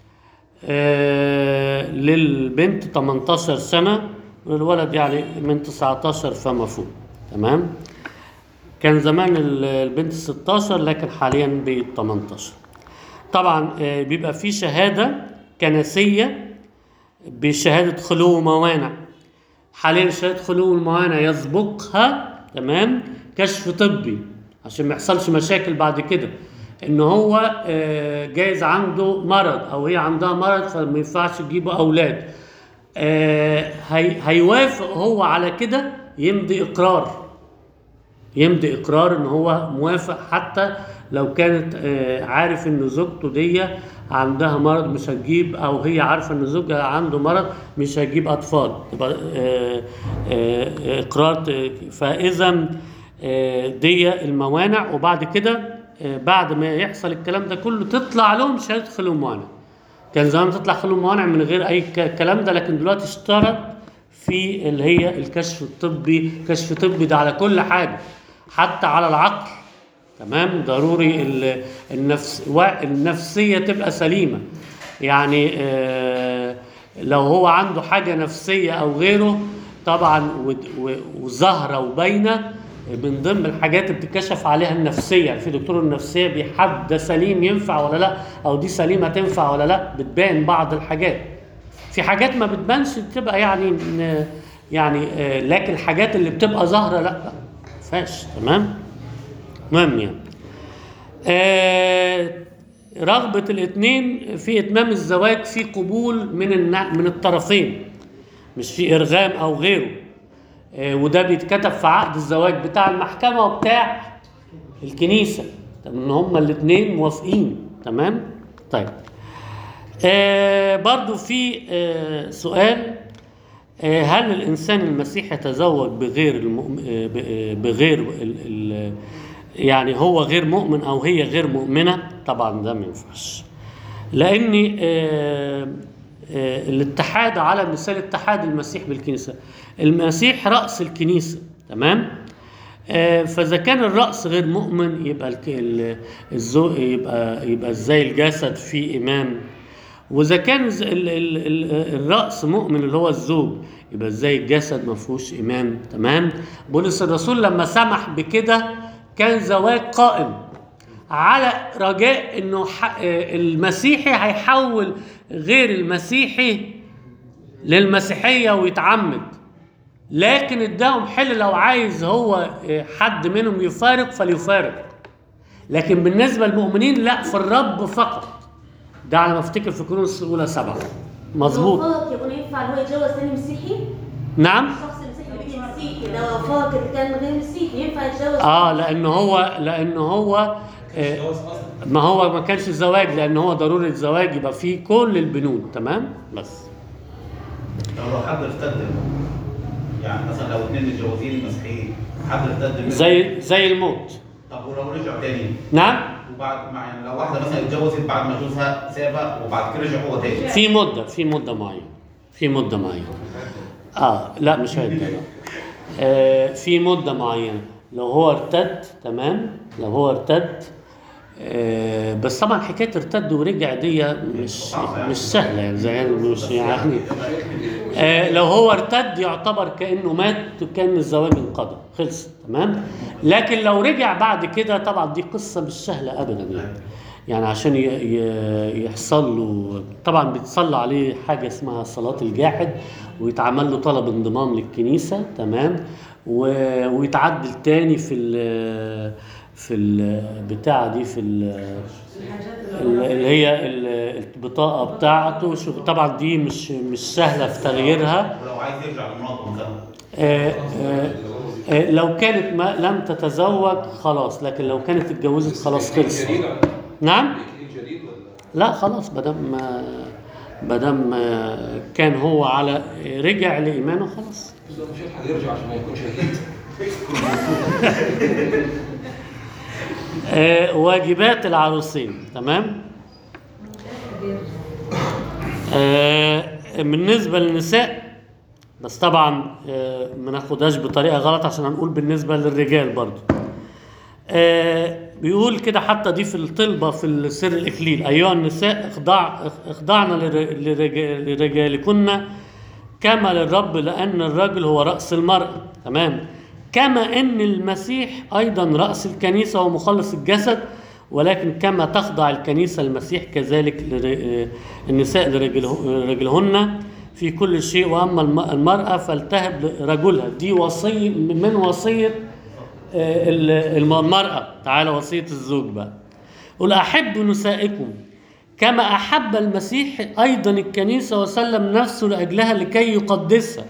آه، للبنت 18 سنة والولد يعني من 19 فما فوق تمام كان زمان ال- البنت 16 لكن حاليا بقت 18 طبعا آه، بيبقى في شهادة كنسية بشهادة خلو موانع حاليا شهادة خلو الموانع يسبقها تمام كشف طبي عشان ما يحصلش مشاكل بعد كده ان هو آه، جايز عنده مرض او هي عندها مرض فما ينفعش تجيبوا اولاد آه، هي هيوافق هو على كده يمضي اقرار يمضي اقرار ان هو موافق حتى لو كانت آه، عارف ان زوجته دي عندها مرض مش هتجيب او هي عارفه ان زوجها عنده مرض مش هتجيب اطفال يبقى آه، آه، اقرار ت- فاذا آه، دي الموانع وبعد كده آه، بعد ما يحصل الكلام ده كله تطلع لهم شهاده خلو موانع كان زمان تطلع خلو موانع من غير اي ك- كلام ده لكن دلوقتي اشترط في اللي هي الكشف الطبي كشف طبي ده على كل حاجه حتى على العقل تمام ضروري ال- النفس وا- النفسيه تبقى سليمه يعني آه، لو هو عنده حاجه نفسيه او غيره طبعا ود- و- وظاهره وباينه من ضمن الحاجات اللي بتتكشف عليها النفسيه يعني في دكتور النفسيه بيحدد ده سليم ينفع ولا لا او دي سليمه تنفع ولا لا بتبان بعض الحاجات في حاجات ما بتبانش بتبقى يعني م- يعني آه، لكن الحاجات اللي بتبقى ظاهره لا لا ما فيهاش تمام مهم يعني آه، رغبة الاثنين في إتمام الزواج في قبول من النا- من الطرفين مش في إرغام أو غيره آه، وده بيتكتب في عقد الزواج بتاع المحكمة وبتاع الكنيسة طب إن هما الاثنين موافقين تمام طيب آه برضو في آه سؤال آه هل الإنسان المسيحي يتزوج بغير المؤمن آه ب- آه، بغير ال ال يعني هو غير مؤمن أو هي غير مؤمنة طبعا ده ما ينفعش لأن آه آه الاتحاد على مثال اتحاد المسيح بالكنيسة المسيح رأس الكنيسة تمام آه، فاذا كان الراس غير مؤمن يبقى الك- ال- الزو يبقى يبقى ازاي الجسد فيه امام واذا كان ز- ال- ال- ال- الراس مؤمن اللي هو الزوج يبقى ازاي الجسد ما فيهوش امام تمام بولس الرسول لما سمح بكده كان زواج قائم على رجاء انه ح- آه، المسيحي هيحول غير المسيحي للمسيحيه ويتعمد لكن اداهم حل لو عايز هو آه، حد منهم يفارق فليفارق لكن بالنسبه للمؤمنين لا في الرب فقط ده على ما افتكر في كورنثوس الاولى سبعه مظبوط لو فاق يكون ينفع إن هو يتجوز ثاني مسيحي نعم الشخص المسيحي اللي بيجي مسيحي لو فاق اللي كان غير مسيحي ينفع يتجوز اه لان هو لان هو آه جواز اصلا ما هو ما كانش زواج لان هو ضروري الزواج يبقى فيه كل البنود تمام بس طب لو حد ارتد يعني مثلا لو اثنين متجوزين مسيحيين حد ارتد منهم زي زي الموت طب ولو رجعوا تاني نعم وبعد مع يعني لو واحده مثلا اتجوزت بعد ما جوزها سابها وبعد كده رجع هو تاني في مدة في مدة معينة في مدة معينة اه لا مش عدة لا آه في مدة معينة لو هو ارتد تمام لو هو ارتد آه بس طبعا حكاية ارتد ورجع دي مش مش سهلة يعني زي مش يعني آه لو هو ارتد يعتبر كانه مات وكان الزواج انقضى خلص تمام لكن لو رجع بعد كده طبعا دي قصه مش سهله ابدا يعني يعني عشان ي- ي- يحصل له طبعا بيتصلى عليه حاجه اسمها صلاه الجاحد ويتعمل له طلب انضمام للكنيسه تمام و- ويتعدل تاني في ال في البتاعه دي في ال- اللي هي ال- البطاقه بتاعته شو- طبعا دي مش مش سهله في تغييرها ولو عايز يرجع لمراته مثلا آه، آه، آه، لو كانت ما لم تتزوج خلاص لكن لو كانت اتجوزت خلاص خلص جديد ولا نعم تكليف جديد ولا لا خلاص ما دام ما دام كان هو على رجع لايمانه خلاص بس لو مش هيلحق يرجع عشان ما يكون شهيد آه، واجبات العروسين تمام آه، بالنسبه للنساء بس طبعا آه، ما ناخدهاش بطريقه غلط عشان هنقول بالنسبه للرجال برضو آه، بيقول كده حتى دي في الطلبه في السر الاكليل ايها النساء اخضع اخضعنا لر- لرجال- لرجالكن كما للرب لان الرجل هو راس المراه تمام كما ان المسيح ايضا راس الكنيسه ومخلص الجسد ولكن كما تخضع الكنيسه المسيح كذلك لر- النساء لرجله- لرجلهن في كل شيء واما الم- المراه فلتهب لرجلها دي وصيه من وصيه آه، ال- الم- المراه تعالى وصيه الزوج بقى قل احبوا نسائكم كما احب المسيح ايضا الكنيسه وسلم نفسه لاجلها لكي يقدسها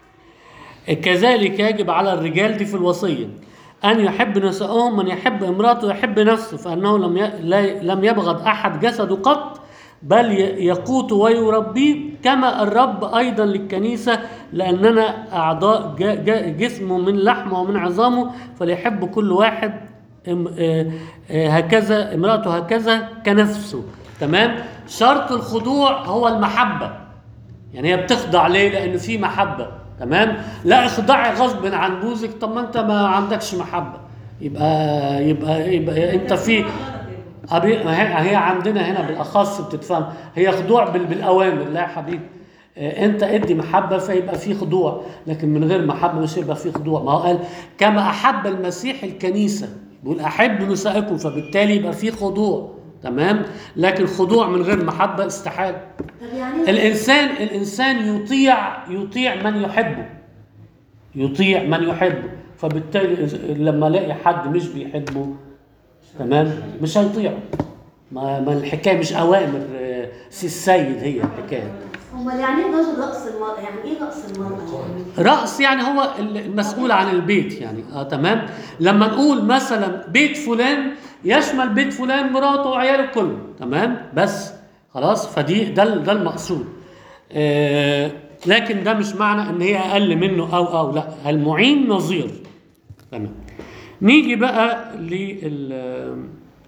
كذلك يجب على الرجال دي في الوصية أن يحب نسائهم من يحب امرأته يحب نفسه فأنه لم ي... لا- لم يبغض أحد جسده قط بل ي- يقوت ويربيه كما الرب أيضا للكنيسة لأننا أعضاء ج... ج... جسمه من لحمه ومن عظامه فليحب كل واحد ام- آه، آه، هكذا امرأته هكذا كنفسه تمام شرط الخضوع هو المحبة يعني هي بتخضع ليه؟ لأن في محبة تمام؟ لا اخضعي غصب عن جوزك طب ما أنت ما عندكش محبة يبقى يبقى يبقى أنت في أبي ما هي هي عندنا هنا بالأخص بتتفهم هي خضوع بال- بالأوامر لا يا حبيبي آه، أنت ادي محبة فيبقى في خضوع لكن من غير محبة مش هيبقى في خضوع ما هو قال كما أحب المسيح الكنيسة بيقول أحب نسائكم فبالتالي يبقى في خضوع تمام لكن خضوع من غير محبة استحالة طب يعني إيه؟ الانسان الانسان يطيع يطيع من يحبه يطيع من يحبه فبالتالي إذا- لما الاقي حد مش بيحبه تمام مش هيطيعه ما, ما الحكايه مش اوامر آه، سي السيد هي الحكايه امال يعني ايه رجل رأس المرأة؟ يعني ايه رأس المرأة؟ يعني رأس يعني هو المسؤول عن البيت يعني اه تمام لما نقول مثلا بيت فلان يشمل بيت فلان مراته وعياله كله تمام بس خلاص فدي ده ده المقصود آه لكن ده مش معنى ان هي اقل منه او او لا المعين نظير تمام نيجي بقى لل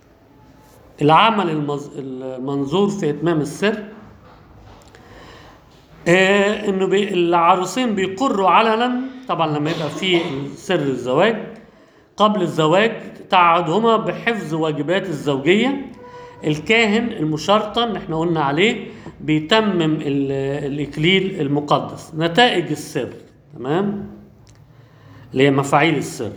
العمل المز- المنظور في اتمام السر آه انه بي العروسين بيقروا علنا طبعا لما يبقى في سر الزواج قبل الزواج تعهدهما بحفظ واجبات الزوجيه الكاهن المشرطن اللي احنا قلنا عليه بيتمم ال- الاكليل المقدس نتائج السر تمام اللي هي مفاعيل السر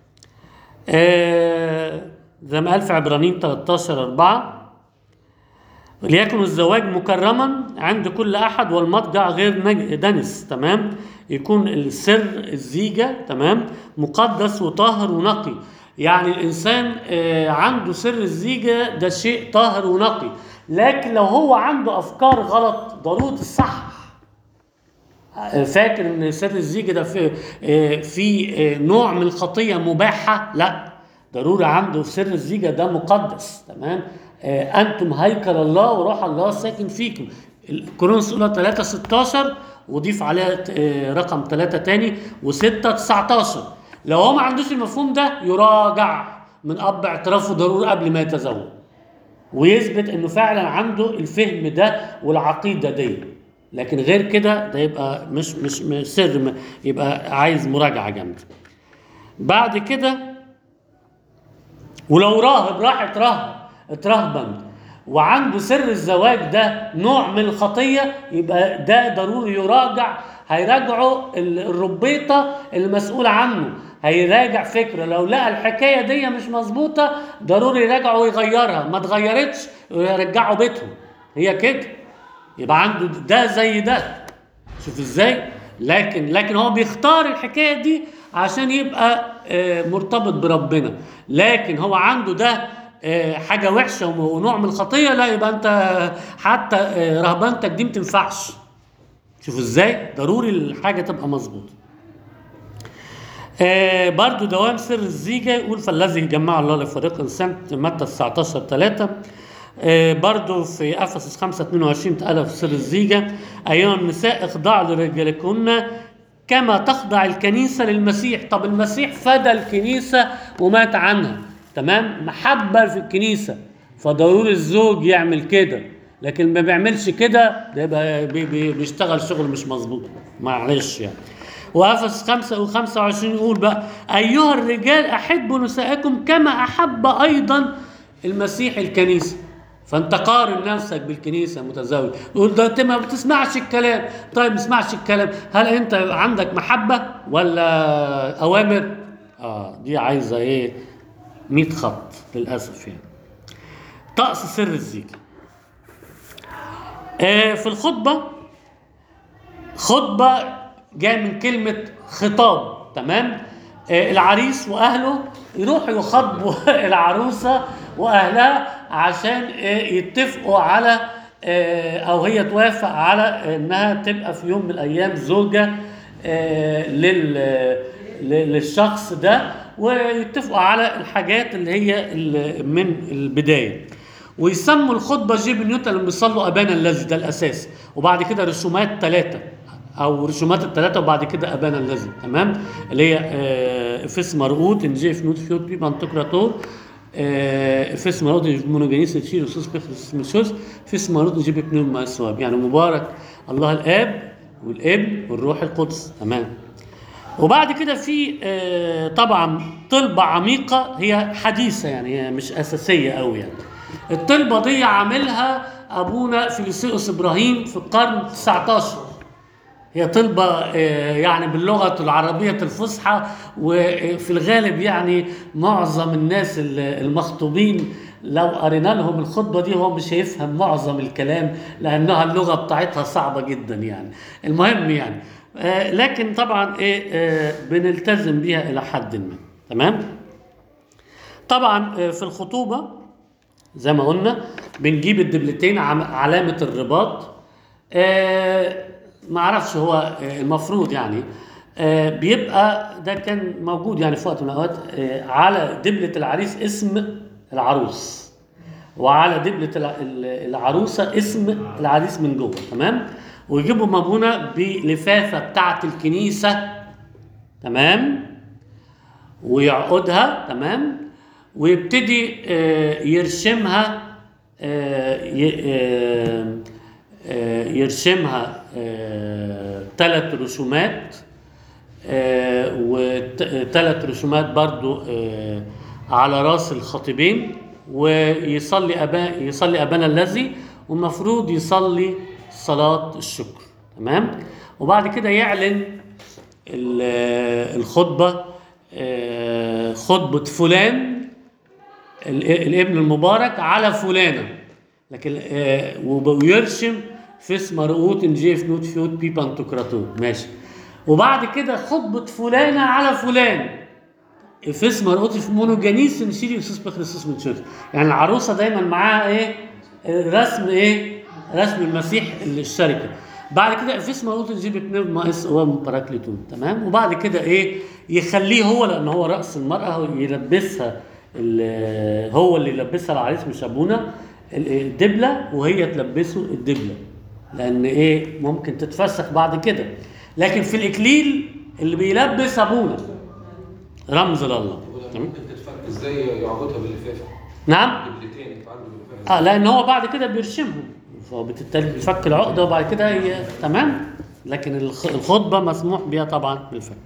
آه زي ما قال في عبرانيين 13 4 ليكن الزواج مكرما عند كل احد والمضجع غير نج- دنس تمام يكون السر الزيجه تمام مقدس وطاهر ونقي يعني الانسان آه، عنده سر الزيجه ده شيء طاهر ونقي لكن لو هو عنده افكار غلط ضروره الصح فاكر ان سر الزيجه ده في آه، في آه، نوع من الخطيه مباحه لا ضروري عنده سر الزيجه ده مقدس تمام آه، انتم هيكل الله وروح الله ساكن فيكم كورنثوس الاولى 3 16 وضيف عليها آه، رقم 3 تاني و6 19 لو هو ما عندوش المفهوم ده يراجع من اب اعترافه ضروري قبل ما يتزوج ويثبت انه فعلا عنده الفهم ده والعقيده دي لكن غير كده ده يبقى مش مش, مش سر م- يبقى عايز مراجعه جامده بعد كده ولو راهب راح اترهب اترهبن وعنده سر الزواج ده نوع من الخطيه يبقى ده ضروري يراجع هيراجعوا ال- الربيطه المسؤول عنه هيراجع فكره لو لقى الحكايه دي مش مظبوطه ضروري يراجعه ويغيرها ما اتغيرتش يرجعوا بيتهم هي كده يبقى عنده ده زي ده شوف ازاي لكن لكن هو بيختار الحكايه دي عشان يبقى آه، مرتبط بربنا لكن هو عنده ده آه، حاجه وحشه ونوع من الخطيه لا يبقى انت حتى آه، رهبانتك دي ما تنفعش شوف ازاي ضروري الحاجه تبقى مظبوطه آه برضو دوام سر الزيجة يقول فالذي جمع الله لفريق الإنسان متى 19 3 آه برضو في أفسس 5 22 اتقال في سر الزيجة أيها النساء اخضعوا لرجالكن كما تخضع الكنيسة للمسيح طب المسيح فدى الكنيسة ومات عنها تمام محبة في الكنيسة فضروري الزوج يعمل كده لكن ما بيعملش كده ده يبقى بي- بي- بيشتغل شغل مش مظبوط معلش يعني وافس 5 و25 يقول بقى ايها الرجال احبوا نساءكم كما احب ايضا المسيح الكنيسه فانت قارن نفسك بالكنيسه متزوج يقول ده انت ما بتسمعش الكلام طيب ما تسمعش الكلام هل انت عندك محبه ولا اوامر اه دي عايزه ايه 100 خط للاسف يعني طقس سر الزيجه آه في الخطبه خطبة جاية من كلمة خطاب تمام آه، العريس وأهله يروحوا يخاطبوا العروسة وأهلها عشان آه، يتفقوا على آه، أو هي توافق على إنها تبقى في يوم من الأيام زوجة آه، لل ل- للشخص ده ويتفقوا على الحاجات اللي هي ال- من البداية ويسموا الخطبة جيب نيوتن اللي بيصلوا أبانا الذي ده الأساس وبعد كده رسومات ثلاثة أو رسومات الثلاثة وبعد كده أبانا الذي تمام اللي هي آه، إفس مرقوط إنجي فنوت فيوت بي بانتوكراتور آه، إفس مرقوط إنجي مونوجينيس تشير وسوس بيخلص مسوس إفس مرقوط إنجي بكنون ما السواب يعني مبارك الله الآب والابن والروح القدس تمام وبعد كده في آه، طبعا طلبة عميقة هي حديثة يعني هي مش أساسية أوي يعني الطلبة دي عاملها أبونا فيليسيوس إبراهيم في القرن 19 هي طلبة آه، يعني باللغة العربية الفصحى وفي الغالب يعني معظم الناس ال- المخطوبين لو قرينا لهم الخطبة دي هو مش هيفهم معظم الكلام لأنها اللغة بتاعتها صعبة جدا يعني المهم يعني آه، لكن طبعا ايه آه، بنلتزم بيها إلى حد ما تمام طبعا آه، في الخطوبة زي ما قلنا بنجيب الدبلتين عم- علامة الرباط آه ما اعرفش هو آه المفروض يعني آه بيبقى ده كان موجود يعني في وقت من الاوقات آه على دبلة العريس اسم العروس وعلى دبلة الع- ال- العروسة اسم العريس من جوه تمام ويجيبوا مبونة بلفافة بتاعة الكنيسة تمام ويعقدها تمام ويبتدي آه، يرشمها آه، ي- آه، آه، يرشمها ثلاث رسومات وثلاث رسومات برضو آه، على راس الخطيبين ويصلي أبا يصلي أبانا الذي والمفروض يصلي صلاة الشكر تمام وبعد كده يعلن ال- الخطبة آه، خطبة فلان ال- الابن المبارك على فلانة لكن آه، وب- ويرشم في اسم مرقوط جيف نوت فيوت بي بانتوكراتور ماشي وبعد كده خطبة فلانة على فلان في اسم مرقوط في مونوجانيس نشيل يوسف بخريستوس من شوت يعني العروسة دايما معاها ايه آه، رسم ايه رسم المسيح الشركة بعد كده في اسم مرقوط نجيب اتنين ناقص هو باراكليتون تمام وبعد كده ايه يخليه هو لان هو رأس المرأة هو يلبسها ال- هو اللي يلبسها العريس مش ابونا ال- الدبلة وهي تلبسه الدبلة لان ايه ممكن تتفسخ بعد كده لكن في الاكليل اللي بيلبس ابونا رمز لله ولا تمام ممكن تتفك ازاي يعبدها باللفافه؟ نعم قبلتين يتعبدوا باللفافه اه لان هو بعد كده بيرشمهم فبالتالي بيفك العقده وبعد كده ي... تمام لكن الخ- الخطبه مسموح بها طبعا بالفك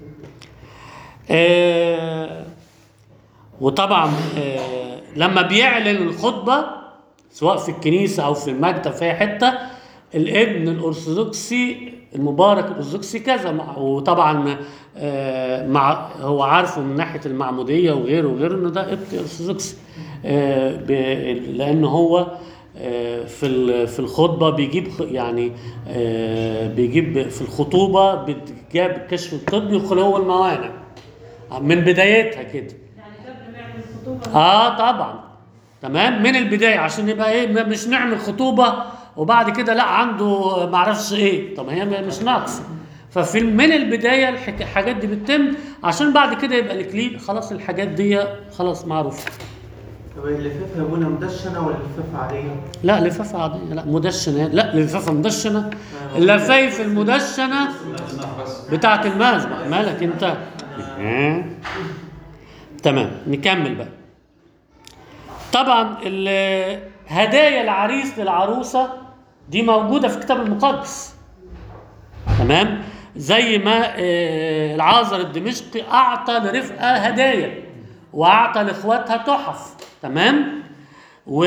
آه وطبعا آه لما بيعلن الخطبه سواء في الكنيسه او في المكتب في اي حته الابن الارثوذكسي المبارك الارثوذكسي كذا مع- وطبعا آه مع هو عارفه من ناحيه المعموديه وغيره وغيره انه ده ابن ارثوذكسي آه ب- لان هو آه، في ال- في الخطبه بيجيب خ- يعني آه، بيجيب في الخطوبه بتجاب الكشف الطبي وخلو الموانع من بدايتها كده يعني قبل ما يعمل الخطوبه اه طبعا تمام من البدايه عشان يبقى ايه ما- مش نعمل خطوبه وبعد كده لا عنده معرفش ايه طب هي مش ناقصه ففي من البدايه الحك- الحاجات دي بتتم عشان بعد كده يبقى الاكليل خلاص الحاجات دي خلاص معروفه طب اللفافة يا ابونا مدشنة ولا لفافة عادية؟ لا لفافه عاديه لا مدشنه لا لفافه مدشنه اللفايف المدشنه بتاعت المذبح مالك انت آه. تمام نكمل بقى طبعا ال- هدايا العريس للعروسه دي موجوده في الكتاب المقدس تمام زي ما آه، العازر الدمشقي اعطى لرفقه هدايا واعطى لاخواتها تحف تمام و...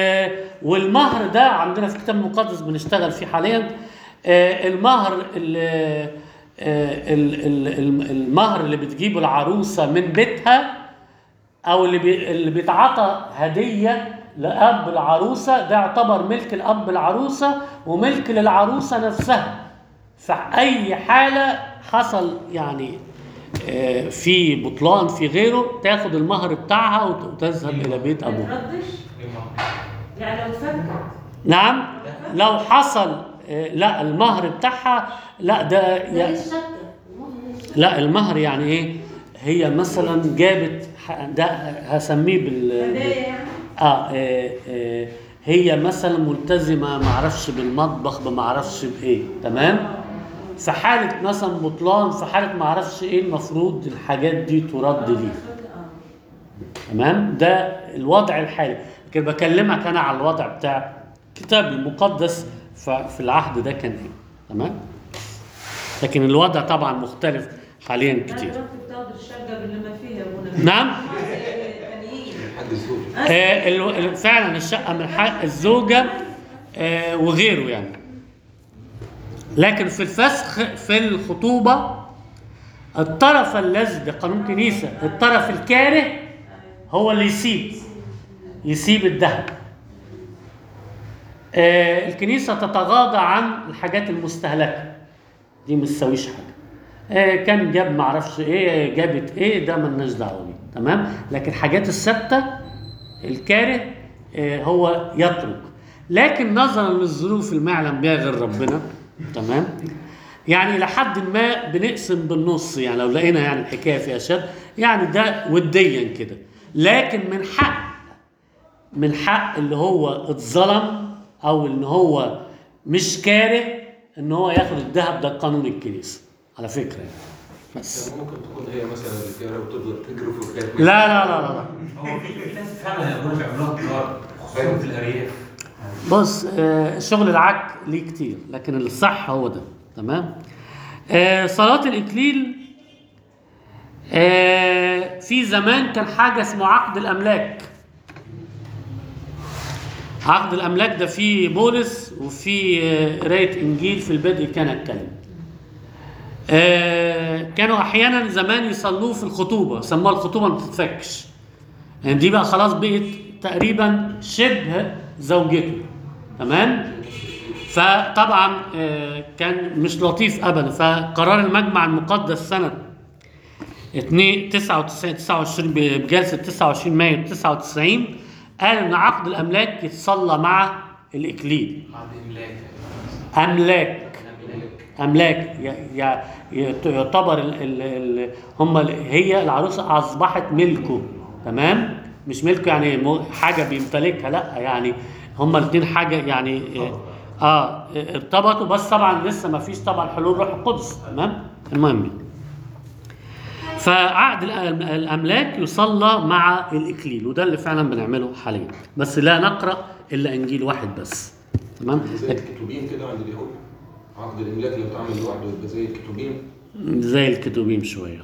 والمهر ده عندنا في الكتاب المقدس بنشتغل فيه حاليا آه، المهر ال... آه، ال- ال- ال- المهر اللي بتجيبه العروسه من بيتها او اللي بي... اللي بيتعطى هديه لاب العروسه ده يعتبر ملك الاب العروسه وملك للعروسه نفسها في اي حاله حصل يعني آه، في بطلان في غيره تاخد المهر بتاعها وت- وتذهب الى بيت ما ابوها تردش يعني لو اتفكت نعم لو حصل آه، لا المهر بتاعها لا ده ده يا- ليش شكة المهم ليش شكة. لا المهر يعني ايه هي مثلا جابت ح- ده هسميه بال هدايا يعني آه, آه, آه هي مثلا ملتزمه معرفش بالمطبخ بمعرفش بايه تمام في حاله مثلا بطلان في حاله معرفش ايه المفروض الحاجات دي ترد ليه تمام ده الوضع الحالي لكن بكلمك انا على الوضع بتاع الكتاب المقدس ف- في العهد ده كان ايه تمام لكن الوضع طبعا مختلف حاليا كتير رحت بتاخد الشقه باللي ما فيها يا ابونا نعم تانيين حد الزوج آه ال- ال- فعلا الشقه من حق الزوجه آه وغيره يعني لكن في الفسخ في الخطوبه الطرف الذي ده قانون كنيسه الطرف الكاره هو اللي يسيب يسيب الذهب آه الكنيسه تتغاضى عن الحاجات المستهلكه دي ما تساويش حاجه آه كان جاب معرفش ايه جابت ايه ده ملناش دعوه بيه تمام لكن الحاجات الثابته الكاره آه هو يترك لكن نظرا للظروف اللي ما يعلم بها غير ربنا تمام يعني الى حد ما بنقسم بالنص يعني لو لقينا يعني الحكايه فيها شد يعني ده وديا كده لكن من حق من حق اللي هو اتظلم او ان هو مش كاره ان هو ياخد الذهب ده قانون الكنيسه على فكره يعني بس ممكن تكون هي مثلا رجاله وتفضل تجري في الحكايات لا لا لا لا, لا. هو في في ناس فعلا يقدروا يعملوها تجاره خصوصا في الارياف بص آه شغل العك ليه كتير لكن الصح هو ده تمام آه صلاة الإكليل آه في زمان كان حاجة اسمه عقد الأملاك عقد الأملاك ده فيه بولس وفيه آه، قراية إنجيل في البدء كان الكلمة آه كانوا أحيانا زمان يصلوه في الخطوبة سموها الخطوبة ما بتتفكش يعني دي بقى خلاص بقت تقريبا شبه زوجته تمام فطبعا آه، كان مش لطيف ابدا فقرار المجمع المقدس سنه 2 99 29 بجلسه 29 مايو 99 قال ان عقد الاملاك يتصلى مع الاكليل بعد املاك املاك املاك املاك ي- ي- ي- يعتبر ال ال ال هم ال- هي العروسه اصبحت ملكه تمام مش ملكه يعني مو- حاجه بيمتلكها لا يعني هما الاثنين حاجه يعني اه آه، ارتبطوا بس طبعا لسه ما فيش طبعا حلول روح القدس تمام المهم فعقد الأم- الاملاك يصلى مع الاكليل وده اللي فعلا بنعمله حاليا بس لا نقرا الا انجيل واحد بس تمام زي الكتوبين كده عند اليهود عقد الاملاك لو اتعمل لوحده يبقى زي الكتوبين زي الكتوبيم شويه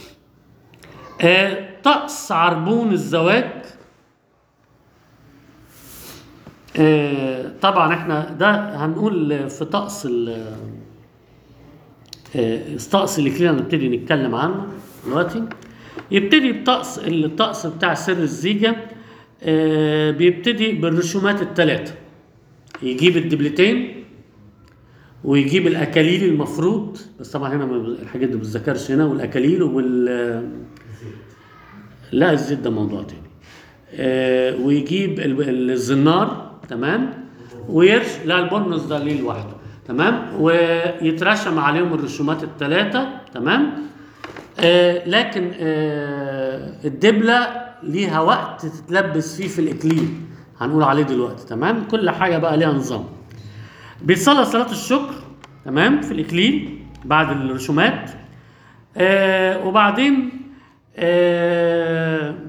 آه، طقس عربون الزواج آه، طبعا احنا ده هنقول في طقس ال آه، طقس الاكليل هنبتدي نتكلم عنه دلوقتي يبتدي بطقس الطقس بتاع سر الزيجه آه، بيبتدي بالرسومات الثلاثه يجيب الدبلتين ويجيب الاكاليل المفروض بس طبعا هنا ما- الحاجات دي ما بتذكرش هنا والاكاليل وال لا الزيت ده موضوع تاني آه ويجيب ال- الزنار تمام ويرش لا البرنس ده ليه لوحده تمام ويترشم عليهم الرسومات الثلاثه تمام آه لكن آه الدبله ليها وقت تتلبس فيه في الاكليل هنقول عليه دلوقتي تمام كل حاجه بقى ليها نظام بيصلى صلاة الشكر تمام في الإكليل بعد الرسومات آه وبعدين آه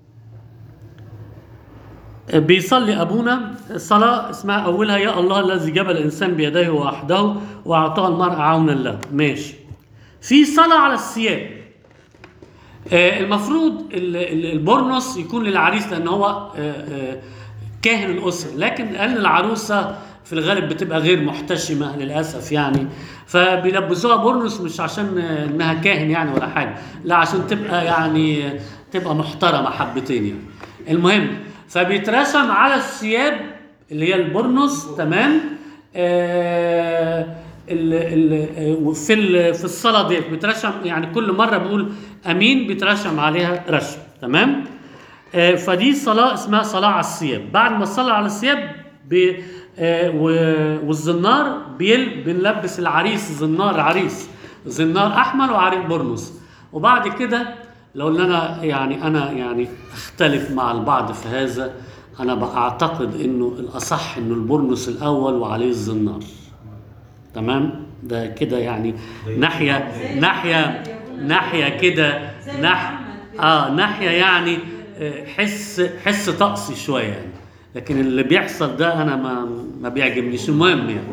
بيصلي أبونا صلاة اسمها أولها يا الله الذي جبل الإنسان بيديه وحده وأعطاه المرء عونا له ماشي في صلاة على الثياب آه، المفروض ال- ال- البورنوس يكون للعريس لان هو آه، آه، كاهن الاسره لكن لان العروسه في الغالب بتبقى غير محتشمه للاسف يعني فبيلبسوها بورنوس مش عشان آه، انها كاهن يعني ولا حاجه لا عشان تبقى يعني آه، تبقى محترمه حبتين يعني المهم فبيترسم على الثياب اللي هي البورنوس تمام آه ال ال في ال في الصلاه ديت بيترشم يعني كل مره بقول امين بيترشم عليها رشم تمام آه فدي صلاه اسمها صلاه على الثياب بعد ما صلى على الثياب بي آه و- والزنار بيل بنلبس العريس زنار عريس زنار احمر وعريس برنس وبعد كده لو ان انا يعني انا يعني اختلف مع البعض في هذا انا بعتقد انه الاصح انه البرنس الاول وعليه الزنار تمام ده كده يعني ناحيه ناحيه ناحيه كده ناح اه ناحيه يعني آه، حس حس طقسي شويه يعني لكن اللي بيحصل ده انا ما ما بيعجبنيش المهم يعني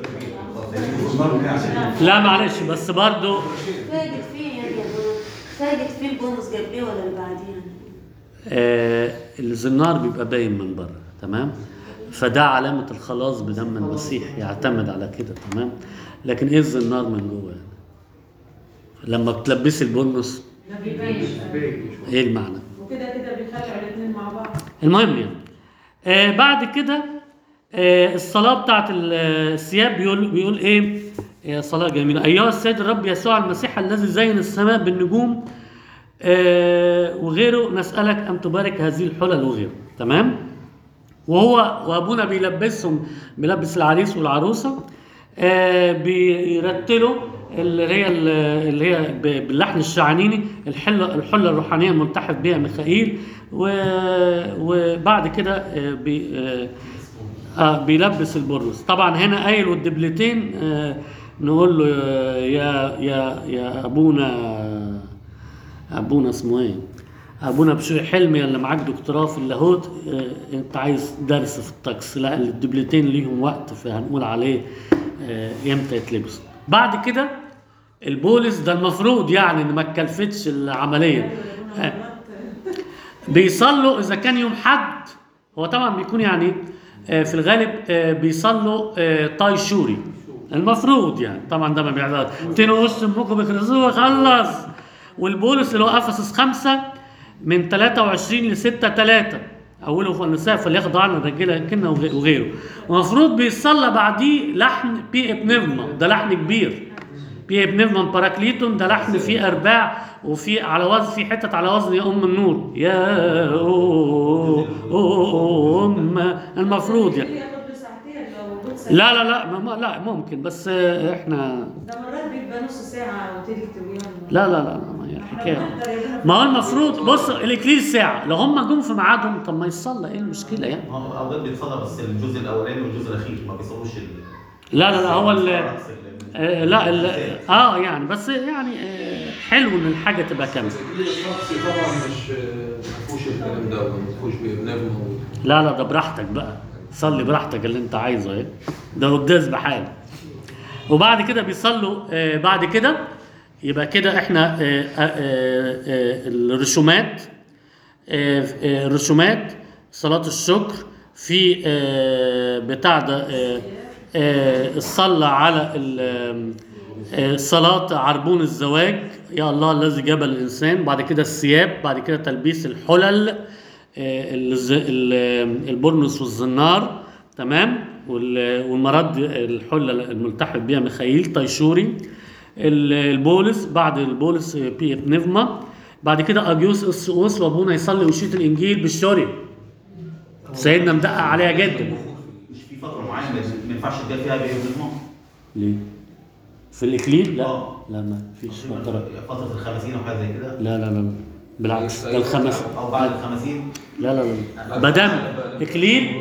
لا معلش بس برضو فاجت فيه يعني يا بابا فاجت فيه البونص قبليه ولا اللي بعديه آه الزنار بيبقى باين من بره تمام فده علامة الخلاص بدم المسيح يعتمد على كده تمام لكن ايه الزنار من جوه يعني لما بتلبسي البرنس ما بيبانش ايه المعنى وكده كده بيخلعوا الاثنين مع بعض المهم يعني آه بعد كده آه الصلاة بتاعت ال- الثياب بيقول بيقول ايه؟ آه صلاة جميلة أيها السيد الرب يسوع المسيح الذي زين السماء بالنجوم آه وغيره نسألك أن تبارك هذه الحلل وغيره تمام؟ وهو وأبونا بيلبسهم بيلبس العريس والعروسة آه بيرتلوا اللي هي اللي هي ب- باللحن الشعانيني الحله الحله الروحانيه الملتحف بها ميخائيل و- وبعد كده آه، بي آه، آه بيلبس البرنس طبعا هنا قايل والدبلتين آه نقول له يا يا يا ابونا ابونا اسمه ايه ابونا بشوي حلمي اللي معاك دكتوراه في اللاهوت آه انت عايز درس في الطقس لا الدبلتين ليهم وقت فهنقول عليه آه امتى يتلبس بعد كده البولس ده المفروض يعني ان ما اتكلفتش العمليه آه بيصلوا اذا كان يوم حد هو طبعا بيكون يعني آه، في الغالب آه، بيصلوا آه، طاي شوري المفروض يعني طبعا ده ما بيعرض تنوش امكم بيخلصوه خلص والبولس اللي هو افسس خمسة من 23 ل 6 3 اوله في النساء فليخضع عن الرجاله كنا وغي- وغيره ومفروض بيصلى بعديه لحن بي ابنفما ده لحن كبير بي ابنفما باراكليتون ده لحن فيه ارباع وفي على وزن في حتت على وزن يا ام النور يا ام المفروض يعني ياخد له ساعتين لو بص لا لا لا ما لا ممكن بس آه، احنا ده مرات بيبقى نص ساعة وتلت ويوم لا لا لا ما هي حكايه ما هو المفروض بص الاكليل ساعه لو هم جم في ميعادهم طب ما يصلى ايه المشكله يعني هم اوقات بيتصلى بس الجزء الاولاني والجزء الاخير ما بيصلوش ال... لا لا لا هو ال- رأس ال- آه لا ال- اه يعني بس يعني آه حلو ان الحاجه تبقى كامله الشخصي طبعا مش ما فيهوش الكلام ده وما فيهوش بنبنى لا لا ده براحتك بقى صلي براحتك اللي انت عايزه ايه ده قداس بحال وبعد كده بيصلوا آه بعد كده يبقى كده احنا آه آه آه آه الرسومات آه آه الرسومات صلاة الشكر في آه بتاع ده آه آه الصلاة على ال- آه صلاة عربون الزواج يا الله الذي جاب الإنسان بعد كده الثياب بعد كده تلبيس الحلل آه، الز- ال- البرنس والزنار تمام وال- والمرد الحلة الملتحق بها ميخائيل طيشوري ال- البولس بعد البولس آه، بي بنفما بعد كده اجيوس اسقوس وابونا يصلي ويشيط الانجيل بالشوري سيدنا مدقق عليها جدا مش في فتره معينه ما ينفعش تبقى فيها بايه بالمهم ليه؟ في الاكليل لا آه. لا ما فيش فتره فتره الخمسين او حاجه زي كده لا لا لا بالعكس ده الخمس او بعد الخمسين لا لا لا ما دام اكليل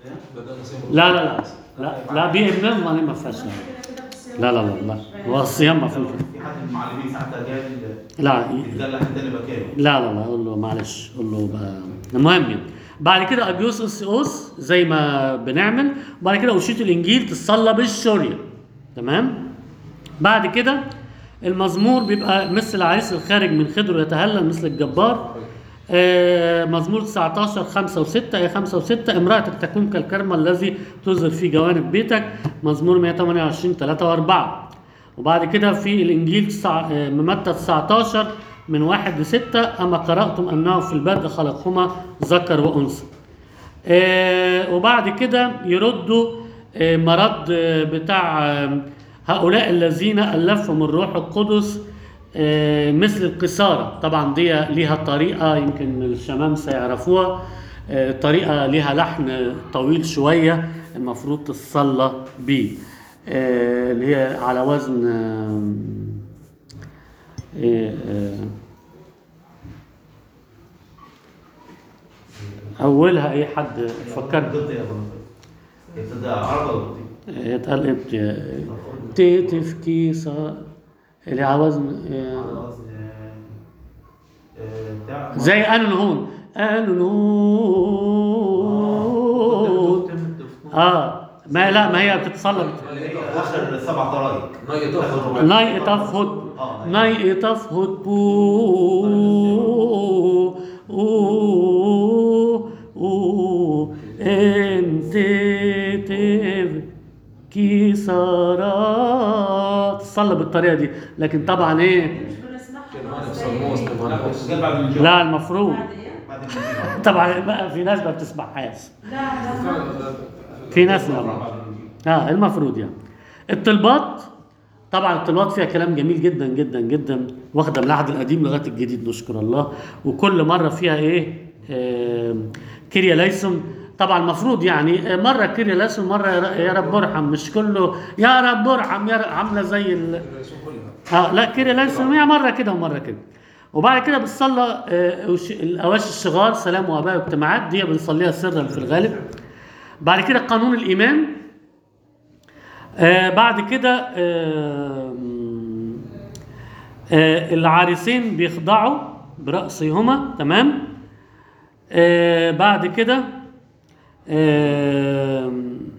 لا لا لا لا لا بي ابن ما ما فيهاش لا لا لا لا هو الصيام ما فيهوش في حد من المعلمين ساعتها جاي لا يتدلع حد تاني بكاوي لا لا لا قول له معلش قول له بقى المهم يعني بعد كده اجيوس اسيوس زي ما بنعمل وبعد كده اوشيت الانجيل تصلى بالشوريه تمام بعد كده المزمور بيبقى مثل العريس الخارج من خدره يتهلل مثل الجبار آه مزمور 19 5 و6 اي 5 و6 امرأتك تكون كالكرمة الذي تظهر في جوانب بيتك مزمور 128 3 و4 وبعد كده في الانجيل تسع- آه، متى 19 من واحد لستة أما قرأتم أنه في البدء خلقهما ذكر وأنثى آه، وبعد كده يردوا آه، مرض آه، بتاع آه، هؤلاء الذين ألفهم الروح القدس آه، مثل القصارى طبعا دي ليها طريقة يمكن الشمامسة يعرفوها آه، طريقة ليها لحن طويل شوية المفروض تصلى بيه آه، اللي هي على وزن آه، إيه، آه، أولها أي حد فكر ضد يا ابو ابتدى عربي ولا ضد؟ يتقال ابت تيتف كيسة اللي على وزن آه، خلاص آه، بتاع زي أنون هون أنون اه ما لا ما هي بتتصلب اخر سبع طرايق ناي طفل ناي طف هد ناي طف هد بو أو أو انت تف كيسارات تصلى بالطريقه دي لكن طبعا ايه مش بنسمعها كان معنا خالص. بصلموس كان معنا لا بص بس جاب بعد الجو لا المفروض بعد إيه؟ بعد الجو. طبعا بقى في ناس ما بتسمعهاش لا لا في ناس ما اه المفروض يعني الطلبات طبعا الطلبات فيها كلام جميل جدا جدا جدا واخده من العهد القديم لغايه الجديد نشكر الله وكل مره فيها ايه آه كيريا ليسون طبعا المفروض يعني آه، مره كيريا ليسون مره يا ر- يا رب ارحم مش كله يا رب ارحم يا رب عامله زي ال... اه لا كيريا ليسون هي مره كده ومره كده وبعد كده بتصلى آه، وش- الاواشي الصغار سلام واباء واجتماعات دي بنصليها سرا في الغالب بعد كده قانون الايمان آه بعد كده آه آه العارسين بيخضعوا برأسهما تمام آه بعد كده آه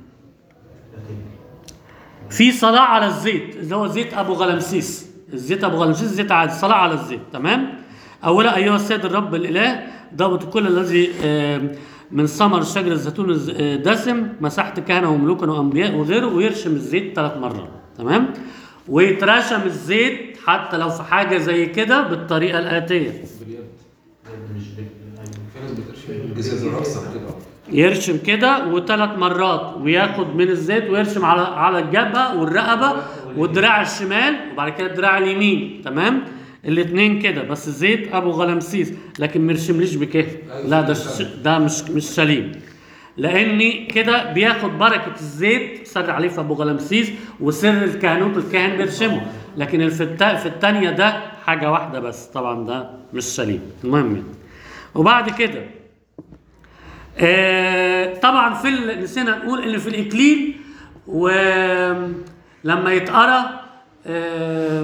في صلاة على الزيت اللي هو زيت أبو غلمسيس الزيت أبو غلمسيس زيت عادي صلاة على الزيت تمام أولا أيها السيد الرب الإله ضابط كل الذي آه، من ثمر شجر الزيتون الز- آه، دسم مسحت كهنة وملوكا وأنبياء وغيره ويرشم الزيت ثلاث مرات تمام ويترشم الزيت حتى لو في حاجة زي كده بالطريقة الآتية باليد مش بال- في ناس بترشم جزاز الرقصة كده يرشم كده وثلاث مرات وياخد من الزيت ويرشم على على الجبهه والرقبه والدراع الشمال وبعد كده الدراع اليمين تمام الاثنين كده بس زيت ابو غلمسيس لكن ما يرشمليش بكده لا ده ش... ده مش مش سليم لاني كده بياخد بركه الزيت صار عليه في ابو غلمسيس وسر الكهنوت الكاهن بيرشمه لكن في التا... في الثانيه ده حاجه واحده بس طبعا ده مش سليم المهم يعني. وبعد كده آه، طبعا في ال- نسينا نقول ان في الاكليل ولما يتقرا آه،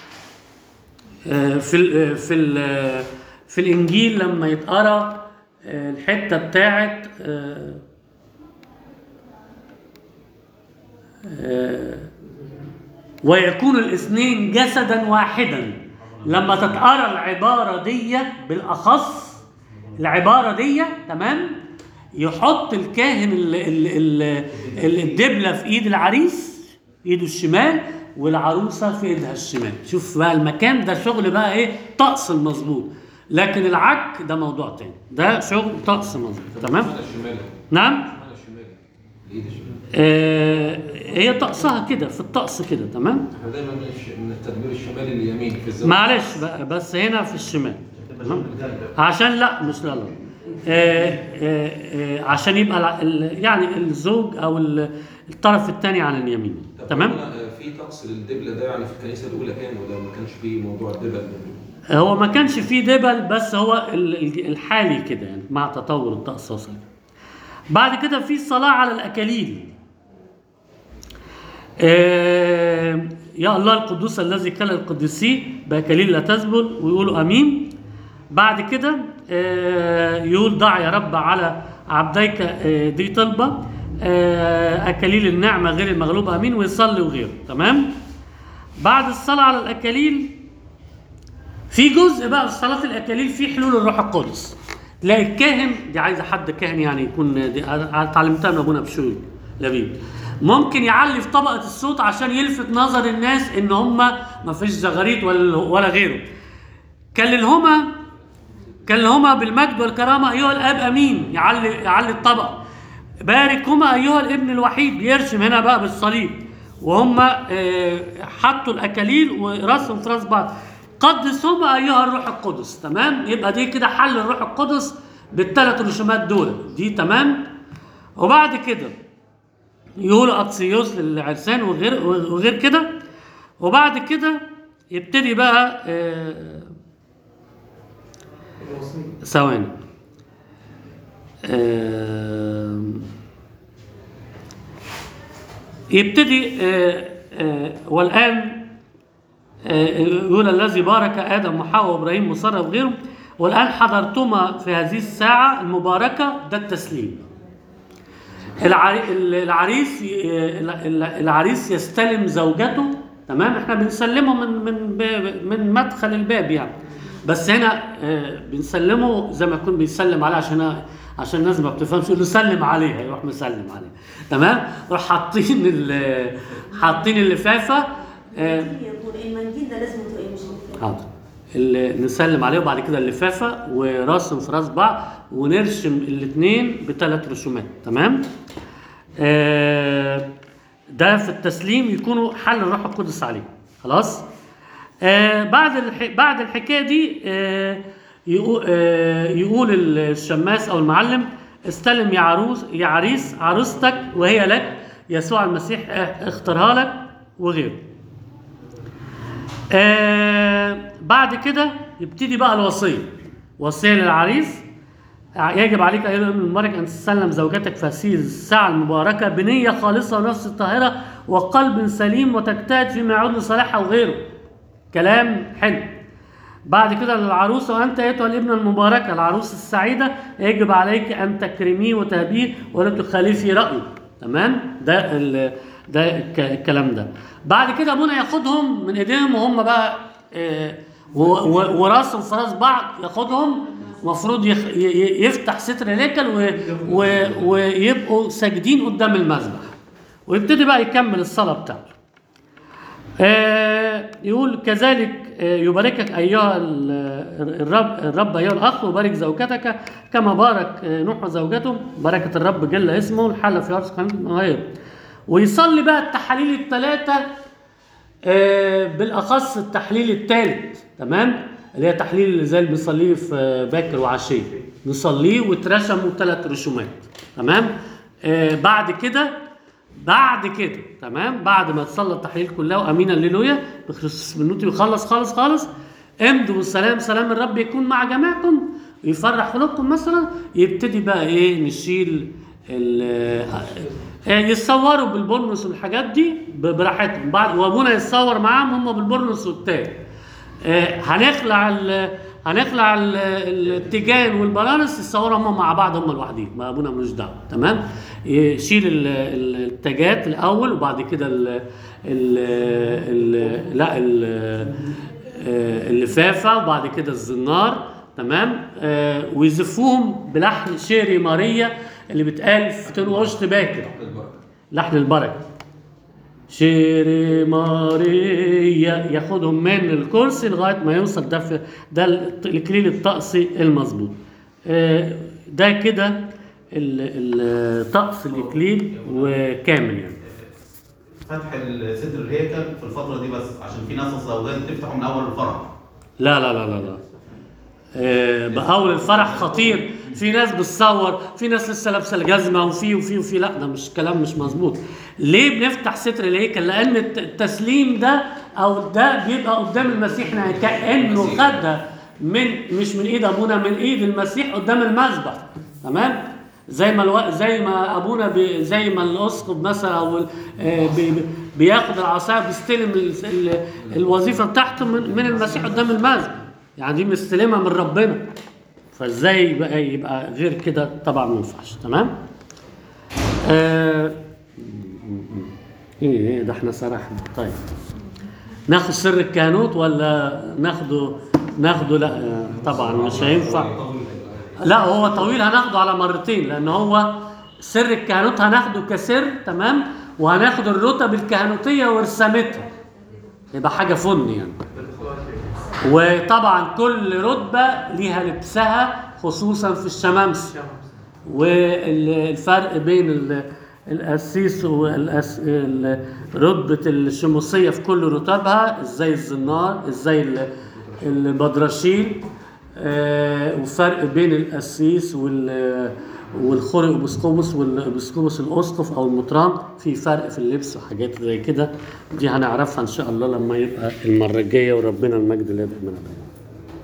آه، في ال في ال في الانجيل لما يتقرا آه، الحته بتاعت آه، آه، ويكون الاثنين جسدا واحدا لما تتقرا العباره دي بالاخص العباره دي تمام يحط الكاهن ال ال ال ال الدبله في ايد العريس ايده الشمال والعروسه في ايدها الشمال شوف بقى المكان ده شغل بقى ايه طقس المظبوط لكن العك ده موضوع تاني ده شغل طقس مظبوط تمام اشمعنى الشمال نعم اشمعنى الشمال الايد الشمال آه هي طقسها كده في الطقس كده تمام احنا دايما من الش- من التدبير الشمالي اليمين في الزواج معلش بقى بس هنا في الشمال تمام عشان لا مش لا لا آه آه آه عشان يبقى الع- ال- يعني الزوج او ال- الطرف الثاني على اليمين طب تمام هنا، آه، في طقس للدبله ده يعني في الكنيسه الاولى كان ولا ما كانش في موضوع الدبل هو ما كانش فيه دبل بس هو ال- ال- الحالي كده يعني مع تطور الطقس وصل بعد كده في الصلاة على الأكاليل آه، يا الله القدوس الذي كلا القديسين بأكاليل لا تزبل ويقولوا أمين بعد كده آه، يقول ضع يا رب على عبديك آه، دي طلبة آه، أكاليل النعمة غير المغلوبة أمين ويصلي وغيره تمام بعد الصلاة على الأكاليل في جزء بقى في صلاة الأكاليل في حلول الروح القدس تلاقي الكاهن دي عايزة حد كاهن يعني يكون دي اتعلمتها من أبونا بشوي لبيب ممكن يعلي في طبقة الصوت عشان يلفت نظر الناس إن هم ما فيش زغاريت ولا ولا غيره كللهما كلهما بالمجد والكرامة أيها الآب أمين يعلي يعلي الطبقة باركهما أيها الابن الوحيد بيرسم هنا بقى بالصليب وهم آه، حطوا الأكاليل وراسهم في راس بعض قدسهما أيها الروح القدس تمام يبقى دي كده حل الروح القدس بالثلاث رسومات دول دي تمام وبعد كده يقولوا أطسيوس للعرسان وغير وغير كده وبعد كده يبتدي بقى آه، ثواني آم، يبتدي آه، آه، والآن آه، يقول الذي بارك آدم وحواء وإبراهيم وسارة وغيرهم والآن حضرتما في هذه الساعة المباركة ده التسليم العري- العريس العريس يستلم زوجته تمام احنا بنسلمه من من ب- من مدخل الباب يعني بس هنا آه، بنسلمه زي ما يكون بيسلم عليه عشان عشان الناس ما بتفهمش يقول له سلم عليها يروح مسلم عليها تمام يروح حاطين ال- حاطين اللفافه آه، يقول المنديل ده لازم تبقى مش حاضر اللي نسلم عليه وبعد كده اللفافه وراسم في راس بعض ونرسم الاثنين بثلاث رسومات تمام آه ده في التسليم يكونوا حل الروح القدس عليه خلاص آه بعد الح... بعد الحكايه دي آه يقول, آه يقول الشماس او المعلم استلم يا عروس يا عريس عروستك وهي لك يسوع المسيح آه، اختارها لك وغيره آه بعد كده يبتدي بقى الوصيه وصيه للعريس يجب عليك ايها الابن المبارك ان تسلم زوجتك في هذه الساعه المباركه بنيه خالصه ونفس طاهره وقلب سليم وتجتهد فيما يعود لصالحها وغيره كلام حلو بعد كده للعروسه وانت ايتها الابنه المباركه العروس السعيده يجب عليك ان تكرميه وتهبيه ولا تخالفي رايه تمام ده ال ده الك- الكلام ده بعد كده ابونا ياخدهم من ايديهم وهم بقى آه، و- و- وراسهم في راس بعض ياخدهم المفروض يخ- ي- ي- يفتح ستر الهيكل و- و- ويبقوا ساجدين قدام المذبح ويبتدي بقى يكمل الصلاه بتاعته آه، يقول كذلك آه، يباركك ايها ال- الرب الرب ايها الاخ وبارك زوجتك كما بارك آه، نوح وزوجته بركه الرب جل اسمه الحل في عرس قناه غيره ويصلي بقى التحاليل الثلاثه آه، بالاخص التحليل الثالث تمام اللي هي تحليل اللي زي اللي بنصليه في آه، باكر وعشيه نصليه واترسموا ثلاث رسومات تمام آه بعد كده بعد كده تمام بعد ما تصلى التحليل كلها وامين هللويا بخصوص بنوتي ويخلص خالص خالص امضوا بالسلام سلام الرب يكون مع جميعكم ويفرح قلوبكم مثلا يبتدي بقى ايه نشيل ال- آه، يتصوروا بالبرنس والحاجات دي ب- براحتهم بعد وابونا يتصور معاهم هم بالبرنس والتاج آه، هنخلع ال هنخلع ال- التيجان والبلانس يتصوروا هم مع بعض هم لوحدهم ما ابونا ملوش دعوه تمام يشيل ال- ال- التاجات الاول وبعد كده ال ال ال لا ال آه، اللفافه وبعد كده الزنار تمام آه، ويزفوهم بلحن شيري ماريا اللي بيتقال في تنوشت باكر البركه لحن البركه شيري ماريا ياخدهم من الكرسي لغايه ما يوصل ده في ده الت- الاكليل الطقسي المظبوط آه، ده كده ال- الطقس الاكليل وكامل يعني فتح ستر الهيكل في الفتره دي بس عشان في ناس الزوجات بتفتحه من اول الفرح لا لا لا لا لا آه، بأول الفرح خطير في ناس بتصور في ناس لسه لابسه الجزمه وفي وفي وفي لا ده مش كلام مش مظبوط ليه بنفتح ستر الهيكل لان الت- التسليم ده او ده بيبقى قدام المسيح يعني كانه خدها من مش من ايد ابونا من ايد المسيح قدام المذبح تمام زي ما الو... زي ما ابونا بي... زي ما الاسقف مثلا او ال- آه، بي... بي- بياخد العصايه بيستلم ال... ال... الوظيفه بتاعته من... من المسيح قدام المذبح يعني دي مستلمها من ربنا فازاي يبقى يبقى غير كده طبعا ما ينفعش تمام آه... ايه ايه ده احنا سرحنا طيب ناخد سر الكهنوت ولا ناخده ناخده لا آه، طبعا مش هينفع لا هو طويل هناخده على مرتين لان هو سر الكهنوت هناخده كسر تمام وهناخد الرتب الكهنوتيه ورسامتها يبقى حاجه فن يعني وطبعا كل رتبه ليها لبسها خصوصا في الشمامسه والفرق بين ال- القسيس ورتبة الشموسية في كل رتبها ازاي الزنار ازاي ال- البدرشين آه، وفرق بين القسيس وال والخوري وبسكوبس والبسكوبس الاسقف او المطران في فرق في اللبس وحاجات زي كده دي هنعرفها ان شاء الله لما يبقى المره الجايه وربنا المجد لا يدعي من أبدا.